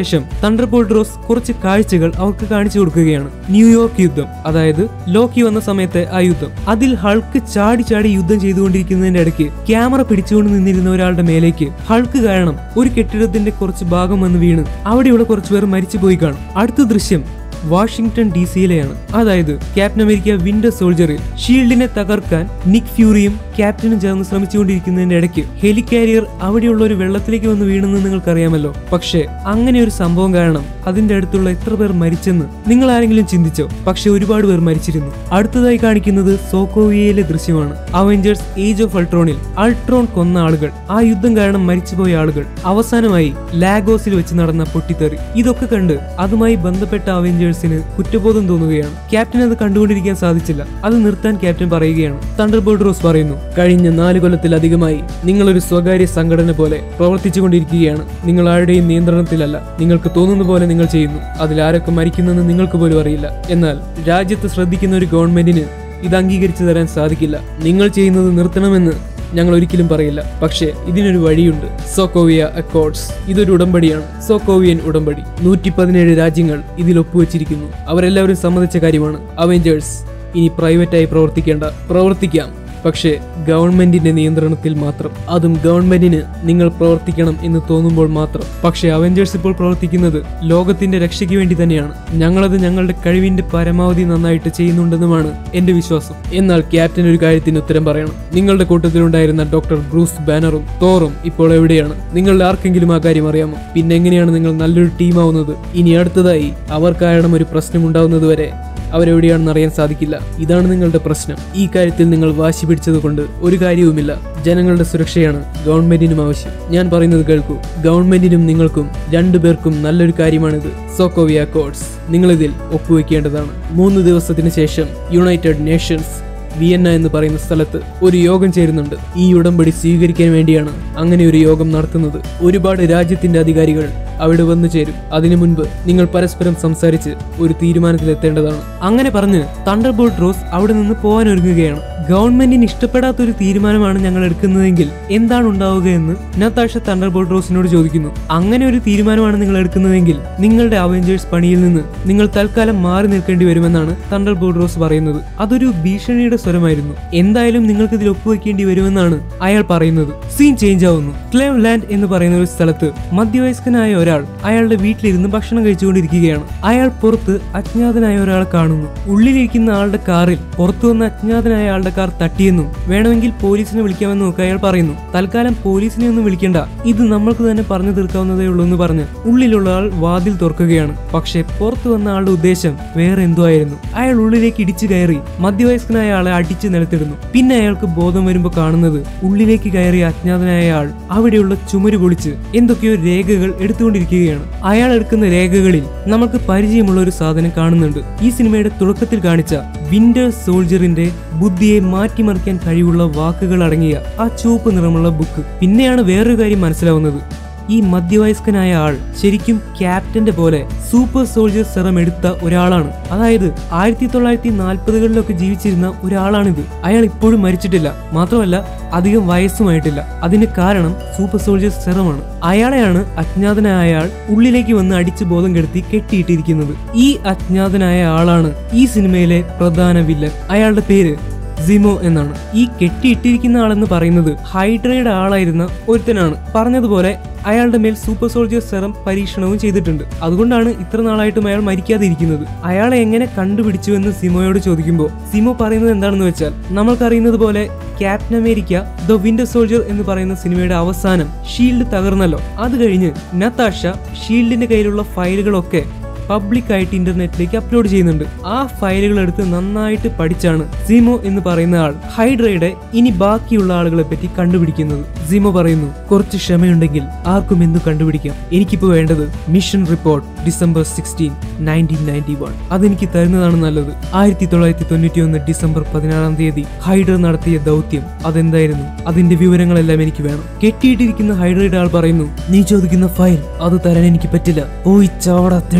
ശേഷം തണ്ടർബോൾട്ട് റോസ് കുറച്ച് കാഴ്ചകൾ അവർക്ക് കാണിച്ചു കൊടുക്കുകയാണ് ന്യൂയോർക്ക് യുദ്ധം അതായത് ലോക്കി വന്ന സമയത്തെ ആ യുദ്ധം അതിൽ ഹൾക്ക് ചാടി ചാടി യുദ്ധം ചെയ്തുകൊണ്ടിരിക്കുന്നതിന്റെ ഇടയ്ക്ക് ക്യാമറ പിടിച്ചുകൊണ്ട് നിന്നിരുന്ന ഒരാളുടെ മേലേക്ക് ഹൾക്ക് കാരണം ഒരു കെട്ടിടത്തിന്റെ കുറച്ച് ഭാഗം വന്ന് വീണ് അവിടെയുള്ള കുറച്ച് പേർ മരിച്ചു പോയി കാണും അടുത്ത ദൃശ്യം വാഷിംഗ്ടൺ ഡി സിയിലെയാണ് അതായത് ക്യാപ്റ്റൻ അമേരിക്ക വിന്റർ സോൾജറിൽ ഷീൽഡിനെ തകർക്കാൻ നിക് ഫ്യൂറിയും ക്യാപ്റ്റനും ചേർന്ന് ശ്രമിച്ചുകൊണ്ടിരിക്കുന്നതിന്റെ ഇടയ്ക്ക് ഹെലികാരിയർ അവിടെയുള്ള ഒരു വെള്ളത്തിലേക്ക് വന്ന് വീണെന്ന് നിങ്ങൾക്കറിയാമല്ലോ പക്ഷേ അങ്ങനെ ഒരു സംഭവം കാരണം അതിന്റെ അടുത്തുള്ള എത്ര പേർ മരിച്ചെന്ന് നിങ്ങൾ ആരെങ്കിലും ചിന്തിച്ചോ പക്ഷെ ഒരുപാട് പേർ മരിച്ചിരുന്നു അടുത്തതായി കാണിക്കുന്നത് സോക്കോവിയയിലെ ദൃശ്യമാണ് അവഞ്ചേഴ്സ് ഏജ് ഓഫ് അൾട്രോണിൽ അൾട്രോൺ കൊന്ന ആളുകൾ ആ യുദ്ധം കാരണം മരിച്ചുപോയ ആളുകൾ അവസാനമായി ലാഗോസിൽ വെച്ച് നടന്ന പൊട്ടിത്തെറി ഇതൊക്കെ കണ്ട് അതുമായി ബന്ധപ്പെട്ട അവഞ്ചേഴ്സിന് കുറ്റബോധം തോന്നുകയാണ് ക്യാപ്റ്റൻ അത് കണ്ടുകൊണ്ടിരിക്കാൻ സാധിച്ചില്ല അത് നിർത്താൻ ക്യാപ്റ്റൻ പറയുകയാണ് തണ്ടർബോൾട്ട് റോസ് പറയുന്നു കഴിഞ്ഞ നാല് കൊല്ലത്തിലധികമായി നിങ്ങളൊരു സ്വകാര്യ സംഘടന പോലെ പ്രവർത്തിച്ചുകൊണ്ടിരിക്കുകയാണ് നിങ്ങൾ ആരുടെയും നിയന്ത്രണത്തിലല്ല നിങ്ങൾക്ക് തോന്നുന്ന പോലെ നിങ്ങൾ ചെയ്യുന്നു അതിൽ ആരൊക്കെ മരിക്കുന്നെന്ന് നിങ്ങൾക്ക് പോലും അറിയില്ല എന്നാൽ രാജ്യത്ത് ശ്രദ്ധിക്കുന്ന ഒരു ഗവൺമെന്റിന് ഇത് അംഗീകരിച്ചു തരാൻ സാധിക്കില്ല നിങ്ങൾ ചെയ്യുന്നത് നിർത്തണമെന്ന് ഞങ്ങൾ ഒരിക്കലും പറയില്ല പക്ഷേ ഇതിനൊരു വഴിയുണ്ട് സോക്കോവിയ അക്കോർഡ്സ് ഇതൊരു ഉടമ്പടിയാണ് സോക്കോവിയൻ ഉടമ്പടി നൂറ്റി പതിനേഴ് രാജ്യങ്ങൾ ഇതിൽ ഒപ്പുവെച്ചിരിക്കുന്നു അവരെല്ലാവരും സമ്മതിച്ച കാര്യമാണ് അവഞ്ചേഴ്സ് ഇനി പ്രൈവറ്റായി പ്രവർത്തിക്കേണ്ട പ്രവർത്തിക്കാം പക്ഷേ ഗവൺമെന്റിന്റെ നിയന്ത്രണത്തിൽ മാത്രം അതും ഗവൺമെന്റിന് നിങ്ങൾ പ്രവർത്തിക്കണം എന്ന് തോന്നുമ്പോൾ മാത്രം പക്ഷേ അവഞ്ചേഴ്സ് ഇപ്പോൾ പ്രവർത്തിക്കുന്നത് ലോകത്തിന്റെ രക്ഷയ്ക്ക് വേണ്ടി തന്നെയാണ് ഞങ്ങളത് ഞങ്ങളുടെ കഴിവിന്റെ പരമാവധി നന്നായിട്ട് ചെയ്യുന്നുണ്ടെന്നുമാണ് എന്റെ വിശ്വാസം എന്നാൽ ക്യാപ്റ്റൻ ഒരു കാര്യത്തിന് ഉത്തരം പറയണം നിങ്ങളുടെ കൂട്ടത്തിലുണ്ടായിരുന്ന ഡോക്ടർ ബ്രൂസ് ബാനറും തോറും ഇപ്പോൾ എവിടെയാണ് നിങ്ങളുടെ ആർക്കെങ്കിലും ആ കാര്യം അറിയാമോ പിന്നെ എങ്ങനെയാണ് നിങ്ങൾ നല്ലൊരു ടീമാവുന്നത് ഇനി അടുത്തതായി അവർ കാരണം ഒരു പ്രശ്നം ഉണ്ടാവുന്നതുവരെ അവരെവിടെയാണെന്ന് അറിയാൻ സാധിക്കില്ല ഇതാണ് നിങ്ങളുടെ പ്രശ്നം ഈ കാര്യത്തിൽ നിങ്ങൾ വാശി പിടിച്ചതുകൊണ്ട് ഒരു കാര്യവുമില്ല ജനങ്ങളുടെ സുരക്ഷയാണ് ഗവൺമെന്റിനും ആവശ്യം ഞാൻ പറയുന്നത് കേൾക്കൂ ഗവൺമെന്റിനും നിങ്ങൾക്കും രണ്ടുപേർക്കും നല്ലൊരു കാര്യമാണിത് സോക്കോവിയ കോഡ്സ് നിങ്ങളിതിൽ ഒപ്പുവെക്കേണ്ടതാണ് മൂന്ന് ദിവസത്തിന് ശേഷം യുണൈറ്റഡ് നേഷൻസ് വിയന്ന എന്ന് പറയുന്ന സ്ഥലത്ത് ഒരു യോഗം ചേരുന്നുണ്ട് ഈ ഉടമ്പടി സ്വീകരിക്കാൻ വേണ്ടിയാണ് അങ്ങനെ ഒരു യോഗം നടത്തുന്നത് ഒരുപാട് രാജ്യത്തിന്റെ അധികാരികൾ അവിടെ വന്നു ചേരും അതിനു മുൻപ് നിങ്ങൾ പരസ്പരം സംസാരിച്ച് ഒരു തീരുമാനത്തിലെത്തേണ്ടതാണ് അങ്ങനെ പറഞ്ഞ് തണ്ടർബോൾട്ട് റോസ് അവിടെ നിന്ന് പോകാൻ ഒരുങ്ങുകയാണ് ഗവൺമെന്റിന് ഇഷ്ടപ്പെടാത്ത ഒരു തീരുമാനമാണ് ഞങ്ങൾ എടുക്കുന്നതെങ്കിൽ എന്താണ് ഉണ്ടാവുക എന്ന് നത്താഷ തണ്ടർബോൾട്ട് റോസിനോട് ചോദിക്കുന്നു അങ്ങനെ ഒരു തീരുമാനമാണ് നിങ്ങൾ എടുക്കുന്നതെങ്കിൽ നിങ്ങളുടെ അവഞ്ചേഴ്സ് പണിയിൽ നിന്ന് നിങ്ങൾ തൽക്കാലം മാറി നിൽക്കേണ്ടി വരുമെന്നാണ് തണ്ടർബോൾട്ട് റോസ് പറയുന്നത് അതൊരു ഭീഷണിയുടെ സ്വരമായിരുന്നു എന്തായാലും നിങ്ങൾക്ക് ഇതിൽ ഒപ്പുവെക്കേണ്ടി വരുമെന്നാണ് അയാൾ പറയുന്നത് സീൻ ചേഞ്ച് ആവുന്നു ക്ലേവ് ലാൻഡ് എന്ന് പറയുന്ന ഒരു സ്ഥലത്ത് മധ്യവയസ്കനായ ഒരാൾ അയാളുടെ വീട്ടിലിരുന്ന് ഭക്ഷണം കഴിച്ചുകൊണ്ടിരിക്കുകയാണ് അയാൾ പുറത്ത് അജ്ഞാതനായ ഒരാളെ കാണുന്നു ഉള്ളിലിരിക്കുന്ന ആളുടെ കാറിൽ പുറത്തു വന്ന അജ്ഞാതനായ ആളുടെ കാർ തട്ടിയെന്നും വേണമെങ്കിൽ പോലീസിനെ വിളിക്കാമെന്നും ഒക്കെ അയാൾ പറയുന്നു തൽക്കാലം പോലീസിനെ ഒന്നും വിളിക്കണ്ട ഇത് നമ്മൾക്ക് തന്നെ പറഞ്ഞു തീർക്കാവുന്നതേ ഉള്ളൂ എന്ന് പറഞ്ഞ് ഉള്ളിലുള്ള ആൾ വാതിൽ തുറക്കുകയാണ് പക്ഷേ പുറത്തു വന്ന ആളുടെ ഉദ്ദേശം വേറെ എന്തോ ആയിരുന്നു അയാൾ ഉള്ളിലേക്ക് ഇടിച്ചു കയറി മധ്യവയസ്കനായ ആളെ അടിച്ച് നിലത്തിടുന്നു പിന്നെ അയാൾക്ക് ബോധം വരുമ്പോൾ കാണുന്നത് ഉള്ളിലേക്ക് കയറിയ അജ്ഞാതനായ ആൾ അവിടെയുള്ള ചുമര് പൊളിച്ച് എന്തൊക്കെയോ രേഖകൾ എടുത്തുകൊണ്ടിരിക്കുകയാണ് അയാൾ എടുക്കുന്ന രേഖകളിൽ നമുക്ക് പരിചയമുള്ള ഒരു സാധനം കാണുന്നുണ്ട് ഈ സിനിമയുടെ തുടക്കത്തിൽ കാണിച്ച വിന്റർ സോൾജറിന്റെ ബുദ്ധിയെ മാറ്റിമറിക്കാൻ കഴിവുള്ള വാക്കുകൾ അടങ്ങിയ ആ ചുവപ്പ് നിറമുള്ള ബുക്ക് പിന്നെയാണ് വേറൊരു കാര്യം മനസ്സിലാവുന്നത് ഈ മധ്യവയസ്കനായ ആൾ ശരിക്കും ക്യാപ്റ്റന്റെ പോലെ സൂപ്പർ സോൾജർ സെറം എടുത്ത ഒരാളാണ് അതായത് ആയിരത്തി തൊള്ളായിരത്തി നാൽപ്പതുകളിലൊക്കെ ജീവിച്ചിരുന്ന ഒരാളാണിത് അയാൾ ഇപ്പോഴും മരിച്ചിട്ടില്ല മാത്രമല്ല അധികം വയസ്സുമായിട്ടില്ല അതിന് കാരണം സൂപ്പർ സോൾജർ സെറമാണ് അയാളെയാണ് അജ്ഞാതനായ അയാൾ ഉള്ളിലേക്ക് വന്ന് അടിച്ച് ബോധം കെടുത്തി കെട്ടിയിട്ടിരിക്കുന്നത് ഈ അജ്ഞാതനായ ആളാണ് ഈ സിനിമയിലെ പ്രധാന വില്ലൻ അയാളുടെ പേര് സിമോ എന്നാണ് ഈ കെട്ടിയിട്ടിരിക്കുന്ന ആളെന്ന് പറയുന്നത് ഹൈഡ്രയുടെ ആളായിരുന്ന ഒരുത്തനാണ് പറഞ്ഞതുപോലെ അയാളുടെ മേൽ സൂപ്പർ സോൾജർ സെറം പരീക്ഷണവും ചെയ്തിട്ടുണ്ട് അതുകൊണ്ടാണ് ഇത്ര നാളായിട്ടും അയാൾ മരിക്കാതെ ഇരിക്കുന്നത് അയാളെ എങ്ങനെ കണ്ടുപിടിച്ചു എന്ന് സിമോയോട് ചോദിക്കുമ്പോൾ സിമോ പറയുന്നത് എന്താണെന്ന് വെച്ചാൽ നമ്മൾക്കറിയുന്നത് പോലെ Captain America the winter soldier എന്ന് പറയുന്ന സിനിമയുടെ അവസാനം ഷീൽഡ് തകർന്നല്ലോ അത് കഴിഞ്ഞ് നത്താഷ ഷീൽഡിന്റെ കയ്യിലുള്ള ഫയലുകളൊക്കെ പബ്ലിക് ആയിട്ട് ഇന്റർനെറ്റിലേക്ക് അപ്ലോഡ് ചെയ്യുന്നുണ്ട് ആ ഫയലുകൾ എടുത്ത് നന്നായിട്ട് പഠിച്ചാണ് സിമോ എന്ന് പറയുന്ന ആൾ ഹൈഡ്രയുടെ ഇനി ബാക്കിയുള്ള ആളുകളെ പറ്റി കണ്ടുപിടിക്കുന്നത് സിമോ പറയുന്നു കുറച്ച് ക്ഷമയുണ്ടെങ്കിൽ ആർക്കും എന്തു കണ്ടുപിടിക്കാം എനിക്കിപ്പോ വേണ്ടത് mission report December sixteen nineteen ninety one അതെനിക്ക് തരുന്നതാണ് നല്ലത് ആയിരത്തി തൊള്ളായിരത്തി തൊണ്ണൂറ്റി ഒന്ന് ഡിസംബർ പതിനാറാം തീയതി ഹൈഡ്ര നടത്തിയ ദൗത്യം അതെന്തായിരുന്നു അതിന്റെ വിവരങ്ങളെല്ലാം എനിക്ക് വേണം കെട്ടിയിട്ടിരിക്കുന്ന ഹൈഡ്രയുടെ ആൾ പറയുന്നു നീ ചോദിക്കുന്ന ഫയൽ അത് തരാൻ എനിക്ക് പറ്റില്ല പോയി ചാവടാ തെണ്ടി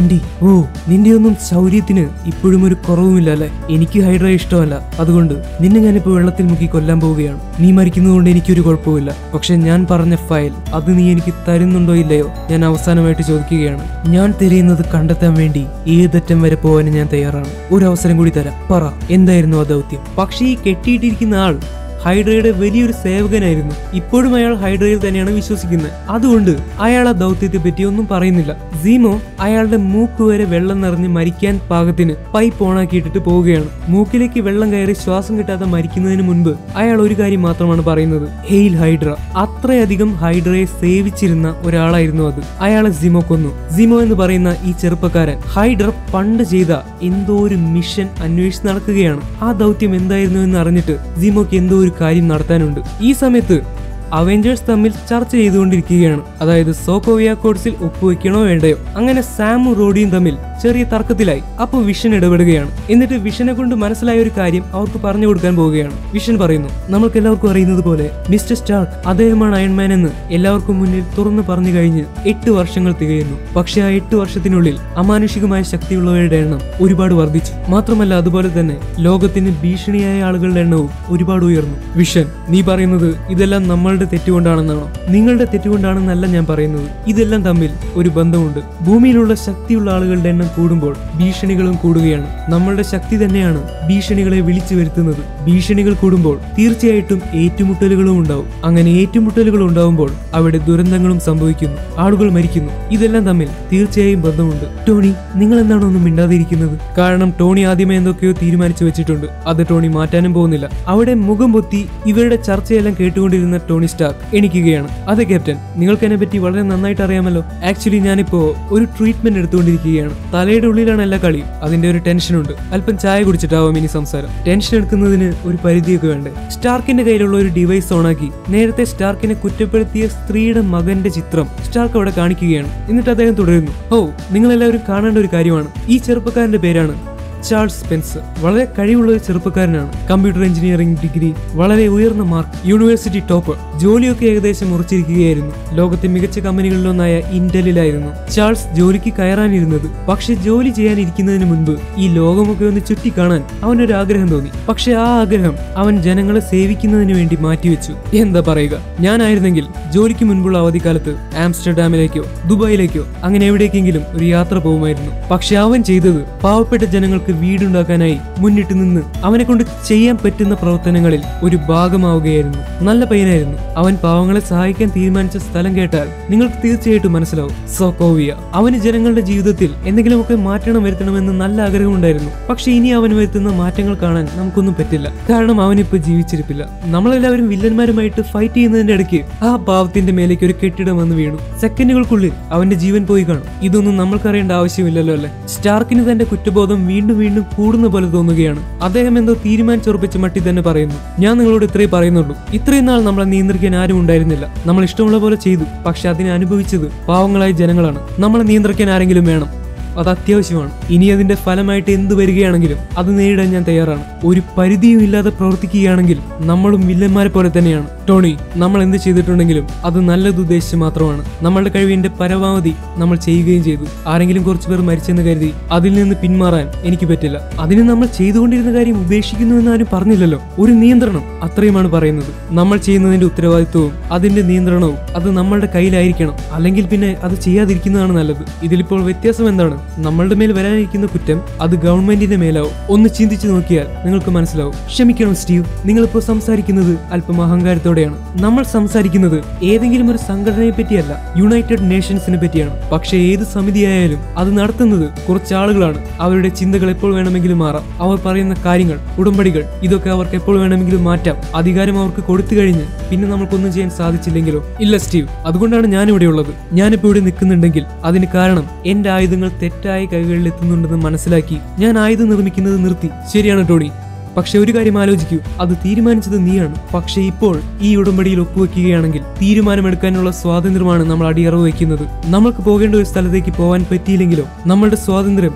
ഓ നിന്റെ ഒന്നും ശൗര്യത്തിന് ഇപ്പോഴും ഒരു കുറവുമില്ല അല്ലെ എനിക്ക് ഹൈഡ്ര ഇഷ്ടമല്ല അതുകൊണ്ട് നിന്നെ ഞാനിപ്പോ വെള്ളത്തിൽ മുക്കി കൊല്ലാൻ പോവുകയാണ് നീ മരിക്കുന്നതുകൊണ്ട് എനിക്കൊരു കുഴപ്പമില്ല പക്ഷെ ഞാൻ പറഞ്ഞ ഫയൽ അത് നീ എനിക്ക് തരുന്നുണ്ടോ ഇല്ലയോ ഞാൻ അവസാനമായിട്ട് ചോദിക്കുകയാണ് ഞാൻ തിരയുന്നത് കണ്ടെത്താൻ വേണ്ടി ഏതറ്റം വരെ പോകാൻ ഞാൻ തയ്യാറാണ് ഒരു അവസരം കൂടി തരാം പറ എന്തായിരുന്നു ആ ദൗത്യം പക്ഷേ ഈ കെട്ടിയിട്ടിരിക്കുന്ന ആൾ ഹൈഡ്രയുടെ വലിയൊരു സേവകനായിരുന്നു ഇപ്പോഴും അയാൾ ഹൈഡ്രയിൽ തന്നെയാണ് വിശ്വസിക്കുന്നത് അതുകൊണ്ട് അയാൾ ആ ദൗത്യത്തെ പറ്റി ഒന്നും പറയുന്നില്ല സീമോ അയാളുടെ മൂക്ക് വരെ വെള്ളം നിറഞ്ഞ് മരിക്കാൻ പാകത്തിന് പൈപ്പ് ഓണാക്കിയിട്ടിട്ട് പോവുകയാണ് മൂക്കിലേക്ക് വെള്ളം കയറി ശ്വാസം കിട്ടാതെ മരിക്കുന്നതിന് മുൻപ് അയാൾ ഒരു കാര്യം മാത്രമാണ് പറയുന്നത് ഹെയിൽ ഹൈഡ്ര അത്രയധികം ഹൈഡ്രയെ സേവിച്ചിരുന്ന ഒരാളായിരുന്നു അത് അയാളെ സിമോ കൊന്നു സിമോ എന്ന് പറയുന്ന ഈ ചെറുപ്പക്കാരൻ ഹൈഡ്ര പണ്ട് ചെയ്ത എന്തോ ഒരു മിഷൻ അന്വേഷിച്ച് നടക്കുകയാണ് ആ ദൗത്യം എന്തായിരുന്നു എന്ന് അറിഞ്ഞിട്ട് സിമോക്ക് എന്തോ ഒരു കാര്യം നടത്താനുണ്ട് ഈ സമയത്ത് അവഞ്ചേഴ്സ് തമ്മിൽ ചർച്ച ചെയ്തുകൊണ്ടിരിക്കുകയാണ് അതായത് സോക്കോവിയ കോഡ്സിൽ ഒപ്പുവെക്കണോ വേണ്ടയോ അങ്ങനെ സാമും റോഡിയും തമ്മിൽ ചെറിയ തർക്കത്തിലായി അപ്പോൾ വിഷൻ ഇടപെടുകയാണ് എന്നിട്ട് വിഷനെ കൊണ്ട് മനസ്സിലായ ഒരു കാര്യം അവർക്ക് പറഞ്ഞു കൊടുക്കാൻ പോവുകയാണ് വിഷൻ പറയുന്നു നമ്മൾക്ക് എല്ലാവർക്കും അറിയുന്നത് പോലെ മിസ്റ്റർ സ്റ്റാർക്ക് അദ്ദേഹമാണ് അയൺമാൻ എന്ന് എല്ലാവർക്കും മുന്നിൽ തുറന്നു പറഞ്ഞു കഴിഞ്ഞ് എട്ട് വർഷങ്ങൾ തികയുന്നു പക്ഷെ ആ എട്ട് വർഷത്തിനുള്ളിൽ അമാനുഷികമായ ശക്തിയുള്ളവരുടെ എണ്ണം ഒരുപാട് വർദ്ധിച്ചു മാത്രമല്ല അതുപോലെ തന്നെ ലോകത്തിന് ഭീഷണിയായ ആളുകളുടെ എണ്ണവും ഒരുപാട് ഉയർന്നു വിഷൻ നീ പറയുന്നത് ഇതെല്ലാം നമ്മളുടെ തെറ്റുകൊണ്ടാണെന്നാണോ നിങ്ങളുടെ തെറ്റുകൊണ്ടാണെന്നല്ല ഞാൻ പറയുന്നത് ഇതെല്ലാം തമ്മിൽ ഒരു ബന്ധമുണ്ട് ഭൂമിയിലുള്ള ശക്തിയുള്ള ആളുകളുടെ എണ്ണം കൂടുമ്പോൾ ഭീഷണികളും കൂടുകയാണ് നമ്മളുടെ ശക്തി തന്നെയാണ് ഭീഷണികളെ വിളിച്ചു വരുത്തുന്നത് ഭീഷണികൾ കൂടുമ്പോൾ തീർച്ചയായിട്ടും ഏറ്റുമുട്ടലുകളും ഉണ്ടാവും അങ്ങനെ ഏറ്റുമുട്ടലുകൾ ഉണ്ടാവുമ്പോൾ അവിടെ ദുരന്തങ്ങളും സംഭവിക്കുന്നു ആളുകൾ മരിക്കുന്നു ഇതെല്ലാം തമ്മിൽ തീർച്ചയായും ബന്ധമുണ്ട് ടോണി നിങ്ങൾ എന്താണ് ഒന്നും മിണ്ടാതിരിക്കുന്നത് കാരണം ടോണി ആദ്യമേ എന്തൊക്കെയോ തീരുമാനിച്ചു വെച്ചിട്ടുണ്ട് അത് ടോണി മാറ്റാനും പോകുന്നില്ല അവിടെ മുഖം പൊത്തി ഇവരുടെ ചർച്ചയെല്ലാം കേട്ടുകൊണ്ടിരുന്ന ടോണി സ്റ്റാർക്ക് എണിക്കുകയാണ് അതെ ക്യാപ്റ്റൻ നിങ്ങൾക്ക് എന്നെ പറ്റി വളരെ നന്നായിട്ട് അറിയാമല്ലോ ആക്ച്വലി ഞാനിപ്പോ ഒരു ട്രീറ്റ്മെന്റ് എടുത്തുകൊണ്ടിരിക്കുകയാണ് തലയുടെ ഉള്ളിലാണ് എല്ലാ കളിയും അതിന്റെ ഒരു ടെൻഷനുണ്ട് അല്പം ചായ കുടിച്ചിട്ടാവും ഇനി സംസാരം ടെൻഷൻ എടുക്കുന്നതിന് ഒരു പരിധിയൊക്കെ വേണ്ടേ സ്റ്റാർക്കിന്റെ കയ്യിലുള്ള ഒരു ഡിവൈസ് ഓണാക്കി നേരത്തെ സ്റ്റാർക്കിനെ കുറ്റപ്പെടുത്തിയ സ്ത്രീയുടെ മകന്റെ ചിത്രം സ്റ്റാർക്ക് അവിടെ കാണിക്കുകയാണ് എന്നിട്ട് അദ്ദേഹം തുടരുന്നു ഓ നിങ്ങൾ എല്ലാവരും കാണേണ്ട ഒരു കാര്യമാണ് ഈ ചെറുപ്പക്കാരന്റെ പേരാണ് ചാൾസ് സ്പെൻസർ വളരെ കഴിവുള്ള ഒരു ചെറുപ്പക്കാരനാണ് കമ്പ്യൂട്ടർ എഞ്ചിനീയറിംഗ് ഡിഗ്രി വളരെ ഉയർന്ന മാർക്ക് യൂണിവേഴ്സിറ്റി ടോപ്പർ ജോലിയൊക്കെ ഏകദേശം ഉറച്ചിരിക്കുകയായിരുന്നു ലോകത്തെ മികച്ച കമ്പനികളിലൊന്നായ ഇന്റലിലായിരുന്നു ചാൾസ് ജോലിക്ക് കയറാനിരുന്നത് പക്ഷെ ജോലി ചെയ്യാനിരിക്കുന്നതിന് മുൻപ് ഈ ലോകമൊക്കെ ഒന്ന് ചുറ്റിക്കാണാൻ അവനൊരു ആഗ്രഹം തോന്നി പക്ഷെ ആ ആഗ്രഹം അവൻ ജനങ്ങളെ സേവിക്കുന്നതിന് വേണ്ടി മാറ്റിവെച്ചു എന്താ പറയുക ഞാനായിരുന്നെങ്കിൽ ജോലിക്ക് മുൻപുള്ള അവധിക്കാലത്ത് ആംസ്റ്റർഡാമിലേക്കോ ദുബായിലേക്കോ അങ്ങനെ എവിടേക്കെങ്കിലും ഒരു യാത്ര പോകുമായിരുന്നു പക്ഷെ അവൻ ചെയ്തത് പാവപ്പെട്ട ജനങ്ങൾക്ക് വീടുണ്ടാക്കാനായി മുന്നിട്ട് നിന്ന് അവനെ കൊണ്ട് ചെയ്യാൻ പറ്റുന്ന പ്രവർത്തനങ്ങളിൽ ഒരു ഭാഗമാവുകയായിരുന്നു നല്ല പയ്യനായിരുന്നു അവൻ പാവങ്ങളെ സഹായിക്കാൻ തീരുമാനിച്ച സ്ഥലം കേട്ടാൽ നിങ്ങൾക്ക് തീർച്ചയായിട്ടും മനസ്സിലാവും സോക്കോവിയ അവന് ജനങ്ങളുടെ ജീവിതത്തിൽ എന്തെങ്കിലുമൊക്കെ മാറ്റണം വരുത്തണമെന്ന് നല്ല ആഗ്രഹമുണ്ടായിരുന്നു പക്ഷെ ഇനി അവൻ വരുത്തുന്ന മാറ്റങ്ങൾ കാണാൻ നമുക്കൊന്നും പറ്റില്ല കാരണം അവനിപ്പോ ജീവിച്ചിരിപ്പില്ല നമ്മളെല്ലാവരും വില്ലന്മാരുമായിട്ട് ഫൈറ്റ് ചെയ്യുന്നതിന്റെ ഇടയ്ക്ക് ആ പാവത്തിന്റെ മേലേക്ക് ഒരു കെട്ടിടം വന്ന് വീണു സെക്കൻഡുകൾക്കുള്ളിൽ അവന്റെ ജീവൻ പോയി കാണും ഇതൊന്നും നമ്മൾക്കറിയേണ്ട ആവശ്യമില്ലല്ലോ അല്ലെ സ്റ്റാർക്കിന് തന്റെ കുറ്റബോധം വീണ്ടും വീണ്ടും കൂടുന്ന പോലെ തോന്നുകയാണ് അദ്ദേഹം എന്തോ തീരുമാനിച്ചുറപ്പിച്ച മട്ടി തന്നെ പറയുന്നു ഞാൻ നിങ്ങളോട് ഇത്രേ പറയുന്നുള്ളൂ ഇത്രയും നാൾ നമ്മളെ നിയന്ത്രിക്കാൻ ആരും ഉണ്ടായിരുന്നില്ല നമ്മൾ ഇഷ്ടമുള്ള പോലെ ചെയ്തു പക്ഷെ അതിനെ അനുഭവിച്ചത് പാവങ്ങളായ ജനങ്ങളാണ് നമ്മളെ നിയന്ത്രിക്കാൻ ആരെങ്കിലും വേണം അത് അത്യാവശ്യമാണ് ഇനി അതിന്റെ ഫലമായിട്ട് എന്ത് വരികയാണെങ്കിലും അത് നേരിടാൻ ഞാൻ തയ്യാറാണ് ഒരു പരിധിയും ഇല്ലാതെ പ്രവർത്തിക്കുകയാണെങ്കിൽ നമ്മളും വില്ലന്മാരെ പോലെ തന്നെയാണ് ടോണി നമ്മൾ എന്ത് ചെയ്തിട്ടുണ്ടെങ്കിലും അത് നല്ലത് ഉദ്ദേശിച്ച് മാത്രമാണ് നമ്മളുടെ കഴിവിന്റെ പരമാവധി നമ്മൾ ചെയ്യുകയും ചെയ്തു ആരെങ്കിലും കുറച്ചു പേർ മരിച്ചെന്ന് കരുതി അതിൽ നിന്ന് പിന്മാറാൻ എനിക്ക് പറ്റില്ല അതിന് നമ്മൾ ചെയ്തുകൊണ്ടിരുന്ന കാര്യം ഉപേക്ഷിക്കുന്നു എന്ന് ആരും പറഞ്ഞില്ലല്ലോ ഒരു നിയന്ത്രണം അത്രയുമാണ് പറയുന്നത് നമ്മൾ ചെയ്യുന്നതിന്റെ ഉത്തരവാദിത്വവും അതിന്റെ നിയന്ത്രണവും അത് നമ്മളുടെ കയ്യിലായിരിക്കണം അല്ലെങ്കിൽ പിന്നെ അത് ചെയ്യാതിരിക്കുന്നതാണ് നല്ലത് ഇതിലിപ്പോൾ വ്യത്യാസം എന്താണ് നമ്മളുടെ മേൽ വരാനിരിക്കുന്ന കുറ്റം അത് ഗവൺമെന്റിന്റെ മേലാവും ഒന്ന് ചിന്തിച്ചു നോക്കിയാൽ നിങ്ങൾക്ക് മനസ്സിലാവും ക്ഷമിക്കണം സ്റ്റീവ് നിങ്ങളിപ്പോൾ സംസാരിക്കുന്നത് അല്പം അഹങ്കാരത്തോടെയാണ് നമ്മൾ സംസാരിക്കുന്നത് ഏതെങ്കിലും ഒരു സംഘടനയെ പറ്റിയല്ല യുണൈറ്റഡ് നേഷൻസിനെ പറ്റിയാണ് പക്ഷേ ഏത് സമിതിയായാലും അത് നടത്തുന്നത് കുറച്ച് ആളുകളാണ് അവരുടെ ചിന്തകൾ എപ്പോൾ വേണമെങ്കിലും മാറാം അവർ പറയുന്ന കാര്യങ്ങൾ ഉടമ്പടികൾ ഇതൊക്കെ അവർക്ക് എപ്പോൾ വേണമെങ്കിലും മാറ്റാം അധികാരം അവർക്ക് കൊടുത്തു കഴിഞ്ഞ് പിന്നെ നമുക്കൊന്നും ചെയ്യാൻ സാധിച്ചില്ലെങ്കിലോ ഇല്ല സ്റ്റീവ് അതുകൊണ്ടാണ് ഞാൻ ഇവിടെ ഉള്ളത് ഞാനിപ്പോ ഇവിടെ നിൽക്കുന്നുണ്ടെങ്കിൽ അതിന് കാരണം എന്റെ ആയുധങ്ങൾ തെറ്റായ കൈകളിൽ എത്തുന്നുണ്ടെന്ന് മനസ്സിലാക്കി ഞാൻ ആയുധം നിർമ്മിക്കുന്നത് നിർത്തി ശരിയാണ് ടോണി പക്ഷെ ഒരു കാര്യം ആലോചിക്കൂ അത് തീരുമാനിച്ചത് നീയാണ് പക്ഷെ ഇപ്പോൾ ഈ ഉടമ്പടിയിൽ ഒപ്പുവെക്കുകയാണെങ്കിൽ തീരുമാനമെടുക്കാനുള്ള സ്വാതന്ത്ര്യമാണ് നമ്മൾ അടിയറവ് വയ്ക്കുന്നത് നമ്മൾക്ക് പോകേണ്ട ഒരു സ്ഥലത്തേക്ക് പോകാൻ പറ്റിയില്ലെങ്കിലോ നമ്മളുടെ സ്വാതന്ത്ര്യം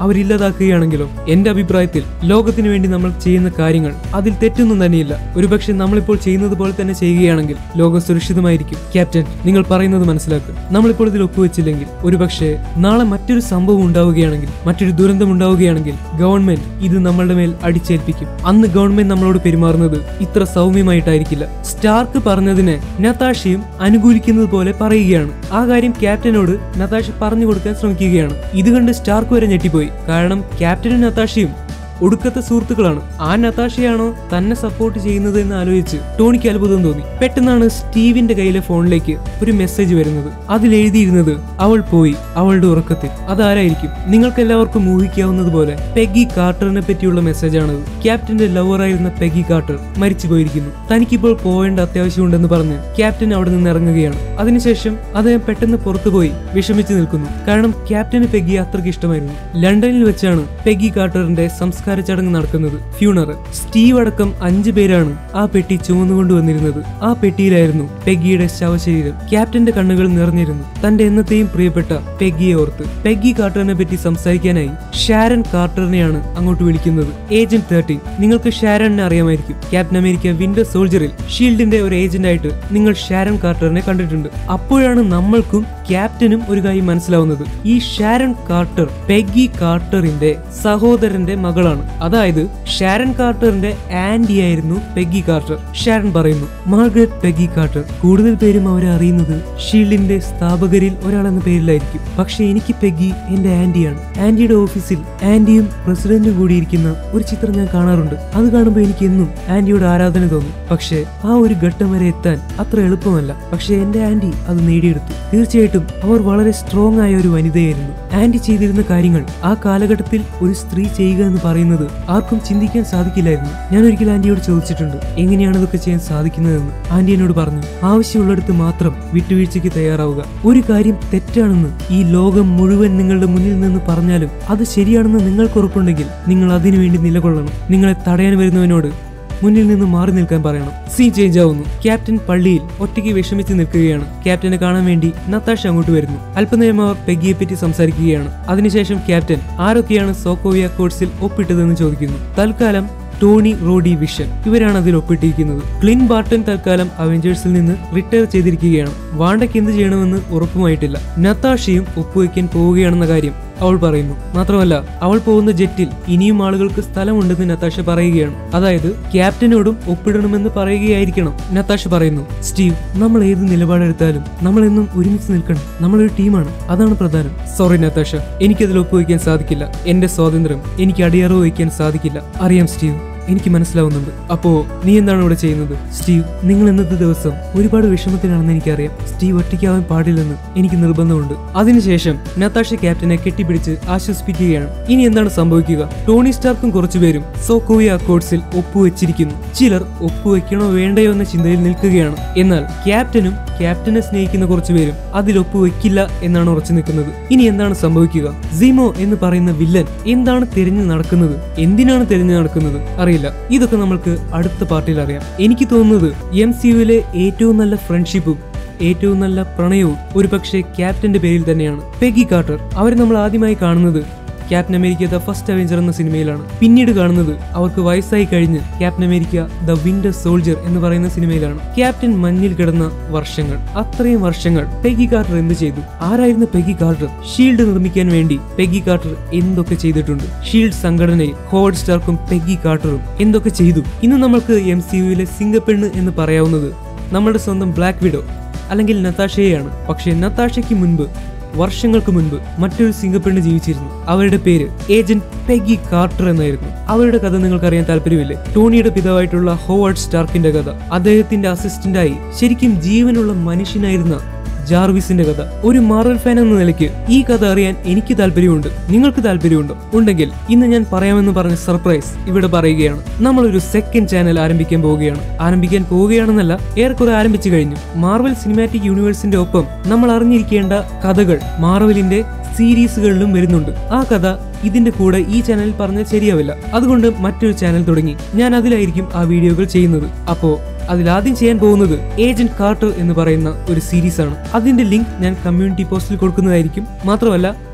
അവരില്ലാതാക്കുകയാണെങ്കിലോ എന്റെ അഭിപ്രായത്തിൽ ലോകത്തിന് വേണ്ടി നമ്മൾ ചെയ്യുന്ന കാര്യങ്ങൾ അതിൽ തെറ്റൊന്നും തന്നെയില്ല ഒരുപക്ഷെ നമ്മളിപ്പോൾ ചെയ്യുന്നത് പോലെ തന്നെ ചെയ്യുകയാണെങ്കിൽ ലോകം സുരക്ഷിതമായിരിക്കും ക്യാപ്റ്റൻ നിങ്ങൾ പറയുന്നത് മനസ്സിലാക്കുക നമ്മളിപ്പോൾ ഇതിൽ ഒപ്പുവെച്ചില്ലെങ്കിൽ ഒരുപക്ഷെ നാളെ മറ്റൊരു സംഭവം ഉണ്ടാവുകയാണെങ്കിൽ മറ്റൊരു ദുരന്തം ഉണ്ടാവുകയാണെങ്കിൽ ഗവൺമെന്റ് ഇത് നമ്മളുടെ മേൽ അടിച്ചേൽപ്പിക്കും അന്ന് ഗവൺമെന്റ് നമ്മളോട് പെരുമാറുന്നത് ഇത്ര സൗമ്യമായിട്ടായിരിക്കില്ല സ്റ്റാർക്ക് പറഞ്ഞതിനെ നതാഷയും അനുകൂലിക്കുന്നത് പോലെ പറയുകയാണ് ആ കാര്യം ക്യാപ്റ്റനോട് നതാഷ പറഞ്ഞു കൊടുക്കാൻ ശ്രമിക്കുകയാണ് ഇത് കണ്ട് സ്റ്റാർക്ക് വരെ ഞെട്ടിപ്പോയി കാരണം ക്യാപ്റ്റനും നതാഷയും ഒടുക്കത്തെ സുഹൃത്തുക്കളാണ് ആ നതാഷയാണോ തന്നെ സപ്പോർട്ട് ചെയ്യുന്നത് എന്ന് ആലോചിച്ച് ടോണിക്ക് അത്ഭുതം തോന്നി പെട്ടെന്നാണ് സ്റ്റീവിന്റെ കയ്യിലെ ഫോണിലേക്ക് ഒരു മെസ്സേജ് വരുന്നത് അതിൽ എഴുതിയിരുന്നത് അവൾ പോയി അവളുടെ ഉറക്കത്തിൽ അതാരായിരിക്കും നിങ്ങൾക്ക് എല്ലാവർക്കും ഊഹിക്കാവുന്നത് പോലെ പെഗി കാർട്ടറിനെ പറ്റിയുള്ള മെസ്സേജാണത് ക്യാപ്റ്റന്റെ ലവറായിരുന്ന പെഗി കാർട്ടർ മരിച്ചു പോയിരിക്കുന്നു തനിക്കിപ്പോൾ പോവേണ്ട അത്യാവശ്യമുണ്ടെന്ന് പറഞ്ഞ് ക്യാപ്റ്റൻ അവിടെ നിന്ന് ഇറങ്ങുകയാണ് അതിനുശേഷം അദ്ദേഹം പെട്ടെന്ന് പുറത്തുപോയി വിഷമിച്ചു നിൽക്കുന്നു കാരണം ക്യാപ്റ്റന് പെഗി അത്രയ്ക്ക് ഇഷ്ടമായിരുന്നു ലണ്ടനിൽ വെച്ചാണ് പെഗി കാർട്ടറിന്റെ സംസ്കാര ചടങ്ങ് നടക്കുന്നത് ഫ്യൂണറൽ സ്റ്റീവ് അടക്കം അഞ്ചു പേരാണ് ആ പെട്ടി ചുമന്നുകൊണ്ട് വന്നിരുന്നത് ആ പെട്ടിയിലായിരുന്നു പെഗിയുടെ ശവശരീരം ക്യാപ്റ്റന്റെ കണ്ണുകൾ നിറഞ്ഞിരുന്നു തന്റെ എന്നത്തെയും പ്രിയപ്പെട്ട പെഗിയെ ഓർത്ത് പെഗി കാർട്ടറിനെ പറ്റി സംസാരിക്കാനായി ഷാരൻ കാർട്ടറിനെയാണ് അങ്ങോട്ട് വിളിക്കുന്നത് ഏജന്റ് തേർട്ടീൻ നിങ്ങൾക്ക് ഷാരനെ അറിയാമായിരിക്കും ക്യാപ്റ്റൻ അമേരിക്ക വിന്റർ സോൾജറിൽ ഷീൽഡിന്റെ ഒരു ഏജന്റ് ആയിട്ട് നിങ്ങൾ ഷാരൻ കാർട്ടറിനെ കണ്ടിട്ടുണ്ട് അപ്പോഴാണ് നമ്മൾക്കും ക്യാപ്റ്റനും ഒരു കാര്യം മനസ്സിലാവുന്നത് ഈ ഷാരൻ കാർട്ടർ പെഗി കാർട്ടറിന്റെ സഹോദരന്റെ മകളാണ് അതായത് ഷാരൻ കാർട്ടറിന്റെ ആന്റി ആയിരുന്നു പെഗി കാർട്ടർ ഷാരൻ പറയുന്നു മാർഗരറ്റ് പെഗി കാർട്ടർ കൂടുതൽ പേരും അവരെ അറിയുന്നത് ഷീൽഡിന്റെ സ്ഥാപകരിൽ ഒരാളെന്ന പേരിലായിരിക്കും പക്ഷെ എനിക്ക് പെഗി എന്റെ ആന്റിയാണ് ആന്റിയുടെ ഓഫീസിൽ ആന്റിയും പ്രസിഡന്റും കൂടിയിരിക്കുന്ന ഒരു ചിത്രം ഞാൻ കാണാറുണ്ട് അത് കാണുമ്പോൾ എനിക്ക് എന്നും ആന്റിയോട് ആരാധന തോന്നും പക്ഷേ ആ ഒരു ഘട്ടം വരെ എത്താൻ അത്ര എളുപ്പമല്ല പക്ഷെ എന്റെ ആന്റി അത് നേടിയെടുത്തു തീർച്ചയായിട്ടും അവർ വളരെ സ്ട്രോങ് ആയ ഒരു വനിതയായിരുന്നു ആന്റി ചെയ്തിരുന്ന കാര്യങ്ങൾ ആ കാലഘട്ടത്തിൽ ഒരു സ്ത്രീ ചെയ്യുക എന്ന് പറയുന്നത് ആർക്കും ചിന്തിക്കാൻ സാധിക്കില്ലായിരുന്നു ഞാൻ ഒരിക്കൽ ആന്റിയോട് ചോദിച്ചിട്ടുണ്ട് എങ്ങനെയാണ് ഇതൊക്കെ ചെയ്യാൻ സാധിക്കുന്നതെന്ന് ആന്റി എന്നോട് പറഞ്ഞു ആവശ്യമുള്ളിടത്ത് മാത്രം വിട്ടുവീഴ്ചയ്ക്ക് തയ്യാറാവുക ഒരു കാര്യം തെറ്റാണെന്ന് ഈ ലോകം മുഴുവൻ നിങ്ങളുടെ മുന്നിൽ നിന്ന് പറഞ്ഞാലും അത് ശരിയാണെന്ന് നിങ്ങൾക്ക് ഉറപ്പുണ്ടെങ്കിൽ നിങ്ങൾ അതിനുവേണ്ടി നിലകൊള്ളണം നിങ്ങളെ തടയാൻ വരുന്നവനോട് മുന്നിൽ നിന്ന് മാറി നിൽക്കാൻ പറയണം സീൻ ചേഞ്ച് ആവുന്നു ക്യാപ്റ്റൻ പള്ളിയിൽ ഒറ്റയ്ക്ക് വിഷമിച്ച് നിൽക്കുകയാണ് ക്യാപ്റ്റനെ കാണാൻ വേണ്ടി നത്താഷ അങ്ങോട്ട് വരുന്നു അല്പനേരം അവർ പെഗിയെ പറ്റി സംസാരിക്കുകയാണ് അതിനുശേഷം ക്യാപ്റ്റൻ ആരൊക്കെയാണ് സോക്കോവിയ കോഴ്സിൽ ഒപ്പിട്ടതെന്ന് ചോദിക്കുന്നു തൽക്കാലം ടോണി റോഡി വിഷൻ ഇവരാണ് അതിൽ ഒപ്പിട്ടിരിക്കുന്നത് ക്ലിൻ ബാർട്ടൻ തൽക്കാലം അവഞ്ചേഴ്സിൽ നിന്ന് റിട്ടയർ ചെയ്തിരിക്കുകയാണ് വാണ്ടയ്ക്ക് എന്ത് ചെയ്യണമെന്ന് ഉറപ്പുമായിട്ടില്ല നത്താഷയും ഒപ്പുവയ്ക്കാൻ പോവുകയാണെന്ന കാര്യം അവൾ പറയുന്നു മാത്രമല്ല അവൾ പോകുന്ന ജെറ്റിൽ ഇനിയും ആളുകൾക്ക് സ്ഥലമുണ്ടെന്ന് നത്താഷ പറയുകയാണ് അതായത് ക്യാപ്റ്റനോടും ഒപ്പിടണമെന്ന് പറയുകയായിരിക്കണം നത്താഷ പറയുന്നു സ്റ്റീവ് നമ്മൾ ഏത് നിലപാടെടുത്താലും നമ്മൾ എന്നും ഒരുമിച്ച് നിൽക്കണം നമ്മളൊരു ടീമാണ് അതാണ് പ്രധാനം സോറി നത്താഷ എനിക്കതിൽ ഒപ്പുവയ്ക്കാൻ സാധിക്കില്ല എന്റെ സ്വാതന്ത്ര്യം എനിക്ക് അടിയറവ് വയ്ക്കാൻ സാധിക്കില്ല അറിയാം സ്റ്റീവ് എനിക്ക് മനസ്സിലാവുന്നുണ്ട് അപ്പോ നീ എന്താണ് ഇവിടെ ചെയ്യുന്നത് സ്റ്റീവ് നിങ്ങൾ ഇന്നത്തെ ദിവസം ഒരുപാട് വിഷമത്തിലാണെന്ന് എനിക്കറിയാം സ്റ്റീവ് ഒറ്റയ്ക്കാവാൻ പാടില്ലെന്ന് എനിക്ക് നിർബന്ധമുണ്ട് അതിനുശേഷം നത്താഷ ക്യാപ്റ്റനെ കെട്ടിപ്പിടിച്ച് ആശ്വസിപ്പിക്കുകയാണ് ഇനി എന്താണ് സംഭവിക്കുക ടോണി സ്റ്റാർക്കും കുറച്ചുപേരും സോക്കോവിയ അക്കോർഡ്സിൽ ഒപ്പുവെച്ചിരിക്കുന്നു ചിലർ ഒപ്പുവെക്കണോ വേണ്ടയോ എന്ന ചിന്തയിൽ നിൽക്കുകയാണ് എന്നാൽ ക്യാപ്റ്റനും ക്യാപ്റ്റനെ സ്നേഹിക്കുന്ന കുറച്ചുപേരും അതിൽ ഒപ്പുവെക്കില്ല എന്നാണ് ഉറച്ചു നിൽക്കുന്നത് ഇനി എന്താണ് സംഭവിക്കുക സിമോ എന്ന് പറയുന്ന വില്ലൻ എന്താണ് തിരഞ്ഞു നടക്കുന്നത് എന്തിനാണ് തിരഞ്ഞു നടക്കുന്നത് അറിയില്ല ഇതൊക്കെ നമ്മൾക്ക് അടുത്ത പാർട്ടിയിൽ അറിയാം എനിക്ക് തോന്നുന്നത് എം സി യുവിലെ ഏറ്റവും നല്ല ഫ്രണ്ട്ഷിപ്പും ഏറ്റവും നല്ല പ്രണയവും ഒരുപക്ഷെ ക്യാപ്റ്റന്റെ പേരിൽ തന്നെയാണ് പെഗി കാർട്ടർ അവരെ നമ്മൾ ആദ്യമായി കാണുന്നത് captain America the first avenger എന്ന സിനിമയിലാണ് പിന്നീട് കാണുന്നത് അവർക്ക് വയസ്സായി കഴിഞ്ഞ് captain America the winter soldier എന്ന് പറയുന്ന സിനിമയിലാണ് ക്യാപ്റ്റൻ മഞ്ഞിൽ കിടന്ന വർഷങ്ങൾ അത്രയും വർഷങ്ങൾ പെഗി കാർട്ടർ എന്ത് ചെയ്തു ആരായിരുന്നു പെഗി കാർട്ടർ ഷീൽഡ് നിർമ്മിക്കാൻ വേണ്ടി പെഗി കാർട്ടർ എന്തൊക്കെ ചെയ്തിട്ടുണ്ട് ഷീൽഡ് സംഘടനയിൽ ഹോവർഡ് സ്റ്റാർക്കും പെഗി കാർട്ടറും എന്തൊക്കെ ചെയ്തു ഇന്ന് നമ്മൾക്ക് എം സി യുവിലെ സിംഗപ്പെണ്ണ് എന്ന് പറയാവുന്നത് നമ്മുടെ സ്വന്തം ബ്ലാക്ക് വിഡോ അല്ലെങ്കിൽ നത്താഷയെയാണ് പക്ഷേ നത്താഷയ്ക്ക് മുൻപ് വർഷങ്ങൾക്ക് മുൻപ് മറ്റൊരു സിംഗപ്പെണ്ണ് ജീവിച്ചിരുന്നു അവരുടെ പേര് ഏജന്റ് പെഗി കാർട്ടർ എന്നായിരുന്നു അവരുടെ കഥ നിങ്ങൾക്ക് അറിയാൻ താല്പര്യമില്ലേ ടോണിയുടെ പിതാവായിട്ടുള്ള ഹോവാർഡ് സ്റ്റാർക്കിന്റെ കഥ അദ്ദേഹത്തിന്റെ അസിസ്റ്റന്റായി ശരിക്കും ജീവനുള്ള മനുഷ്യനായിരുന്ന ജാർവിസിന്റെ കഥ ഒരു മാർവൽ ഫാൻ എന്ന നിലയ്ക്ക് ഈ കഥ അറിയാൻ എനിക്ക് താല്പര്യമുണ്ട് നിങ്ങൾക്ക് താല്പര്യമുണ്ടോ ഉണ്ടെങ്കിൽ ഇന്ന് ഞാൻ പറയാമെന്ന് പറഞ്ഞ സർപ്രൈസ് ഇവിടെ പറയുകയാണ് നമ്മൾ ഒരു സെക്കൻഡ് ചാനൽ ആരംഭിക്കാൻ പോവുകയാണ് ആരംഭിക്കാൻ പോവുകയാണെന്നല്ല ഏറെക്കുറെ ആരംഭിച്ചു കഴിഞ്ഞു മാർവൽ സിനിമാറ്റിക് യൂണിവേഴ്സിന്റെ ഒപ്പം നമ്മൾ അറിഞ്ഞിരിക്കേണ്ട കഥകൾ മാർവലിന്റെ സീരീസുകളിലും വരുന്നുണ്ട് ആ കഥ ഇതിന്റെ കൂടെ ഈ ചാനലിൽ പറഞ്ഞാൽ ശരിയാവില്ല അതുകൊണ്ട് മറ്റൊരു ചാനൽ തുടങ്ങി ഞാൻ അതിലായിരിക്കും ആ വീഡിയോകൾ ചെയ്യുന്നത് അപ്പോ അതിലാദ്യം ചെയ്യാൻ പോകുന്നത് ഏജന്റ് കാർട്ടർ എന്ന് പറയുന്ന ഒരു സീരീസ് ആണ് അതിന്റെ ലിങ്ക് ഞാൻ കമ്മ്യൂണിറ്റി പോസ്റ്റിൽ കൊടുക്കുന്നതായിരിക്കും മാത്രമല്ല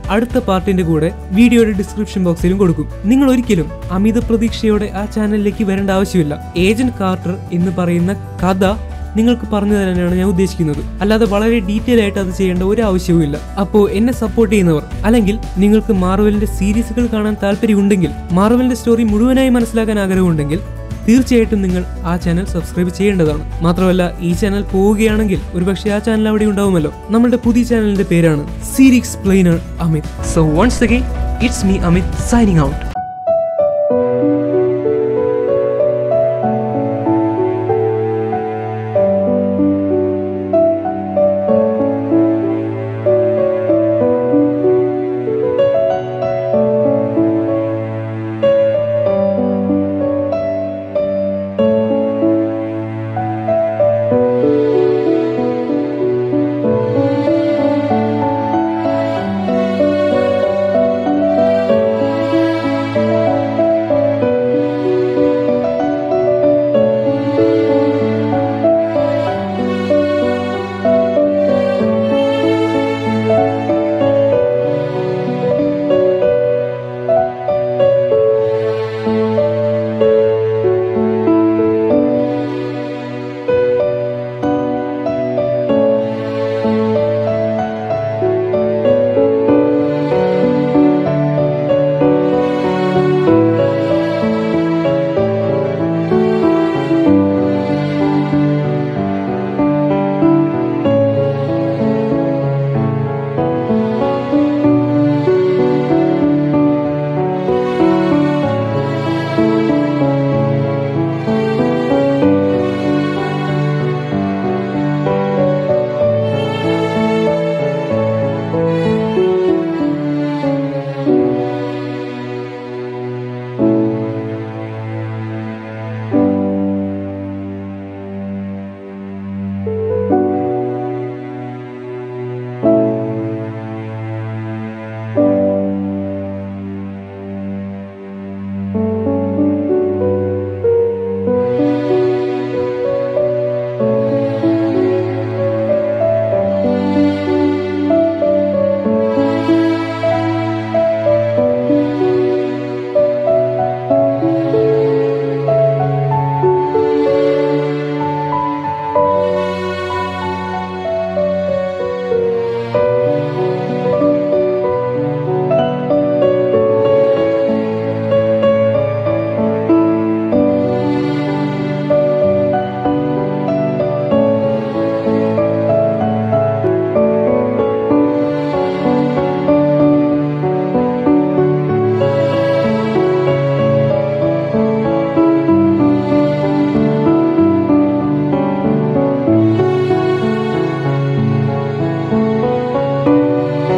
അടുത്ത പാർട്ടിന്റെ കൂടെ വീഡിയോയുടെ ഡിസ്ക്രിപ്ഷൻ ബോക്സിലും കൊടുക്കും നിങ്ങൾ ഒരിക്കലും അമിത പ്രതീക്ഷയോടെ ആ ചാനലിലേക്ക് വരേണ്ട ആവശ്യമില്ല ഏജന്റ് കാർട്ടർ എന്ന് പറയുന്ന കഥ നിങ്ങൾക്ക് പറഞ്ഞു തരാനാണ് ഞാൻ ഉദ്ദേശിക്കുന്നത് അല്ലാതെ വളരെ ഡീറ്റെയിൽ ആയിട്ട് അത് ചെയ്യേണ്ട ഒരു ആവശ്യവുമില്ല അപ്പോൾ എന്നെ സപ്പോർട്ട് ചെയ്യുന്നവർ അല്ലെങ്കിൽ നിങ്ങൾക്ക് മാർവലിന്റെ സീരീസുകൾ കാണാൻ താല്പര്യമുണ്ടെങ്കിൽ മാർവലിന്റെ സ്റ്റോറി മുഴുവനായി മനസ്സിലാക്കാൻ ആഗ്രഹമുണ്ടെങ്കിൽ തീർച്ചയായിട്ടും നിങ്ങൾ ആ ചാനൽ സബ്സ്ക്രൈബ് ചെയ്യേണ്ടതാണ് മാത്രമല്ല ഈ ചാനൽ പോവുകയാണെങ്കിൽ ഒരുപക്ഷെ ആ ചാനൽ അവിടെ ഉണ്ടാവുമല്ലോ നമ്മളുടെ പുതിയ ചാനലിന്റെ പേരാണ് series plainer Amit so once again it's me Amit signing out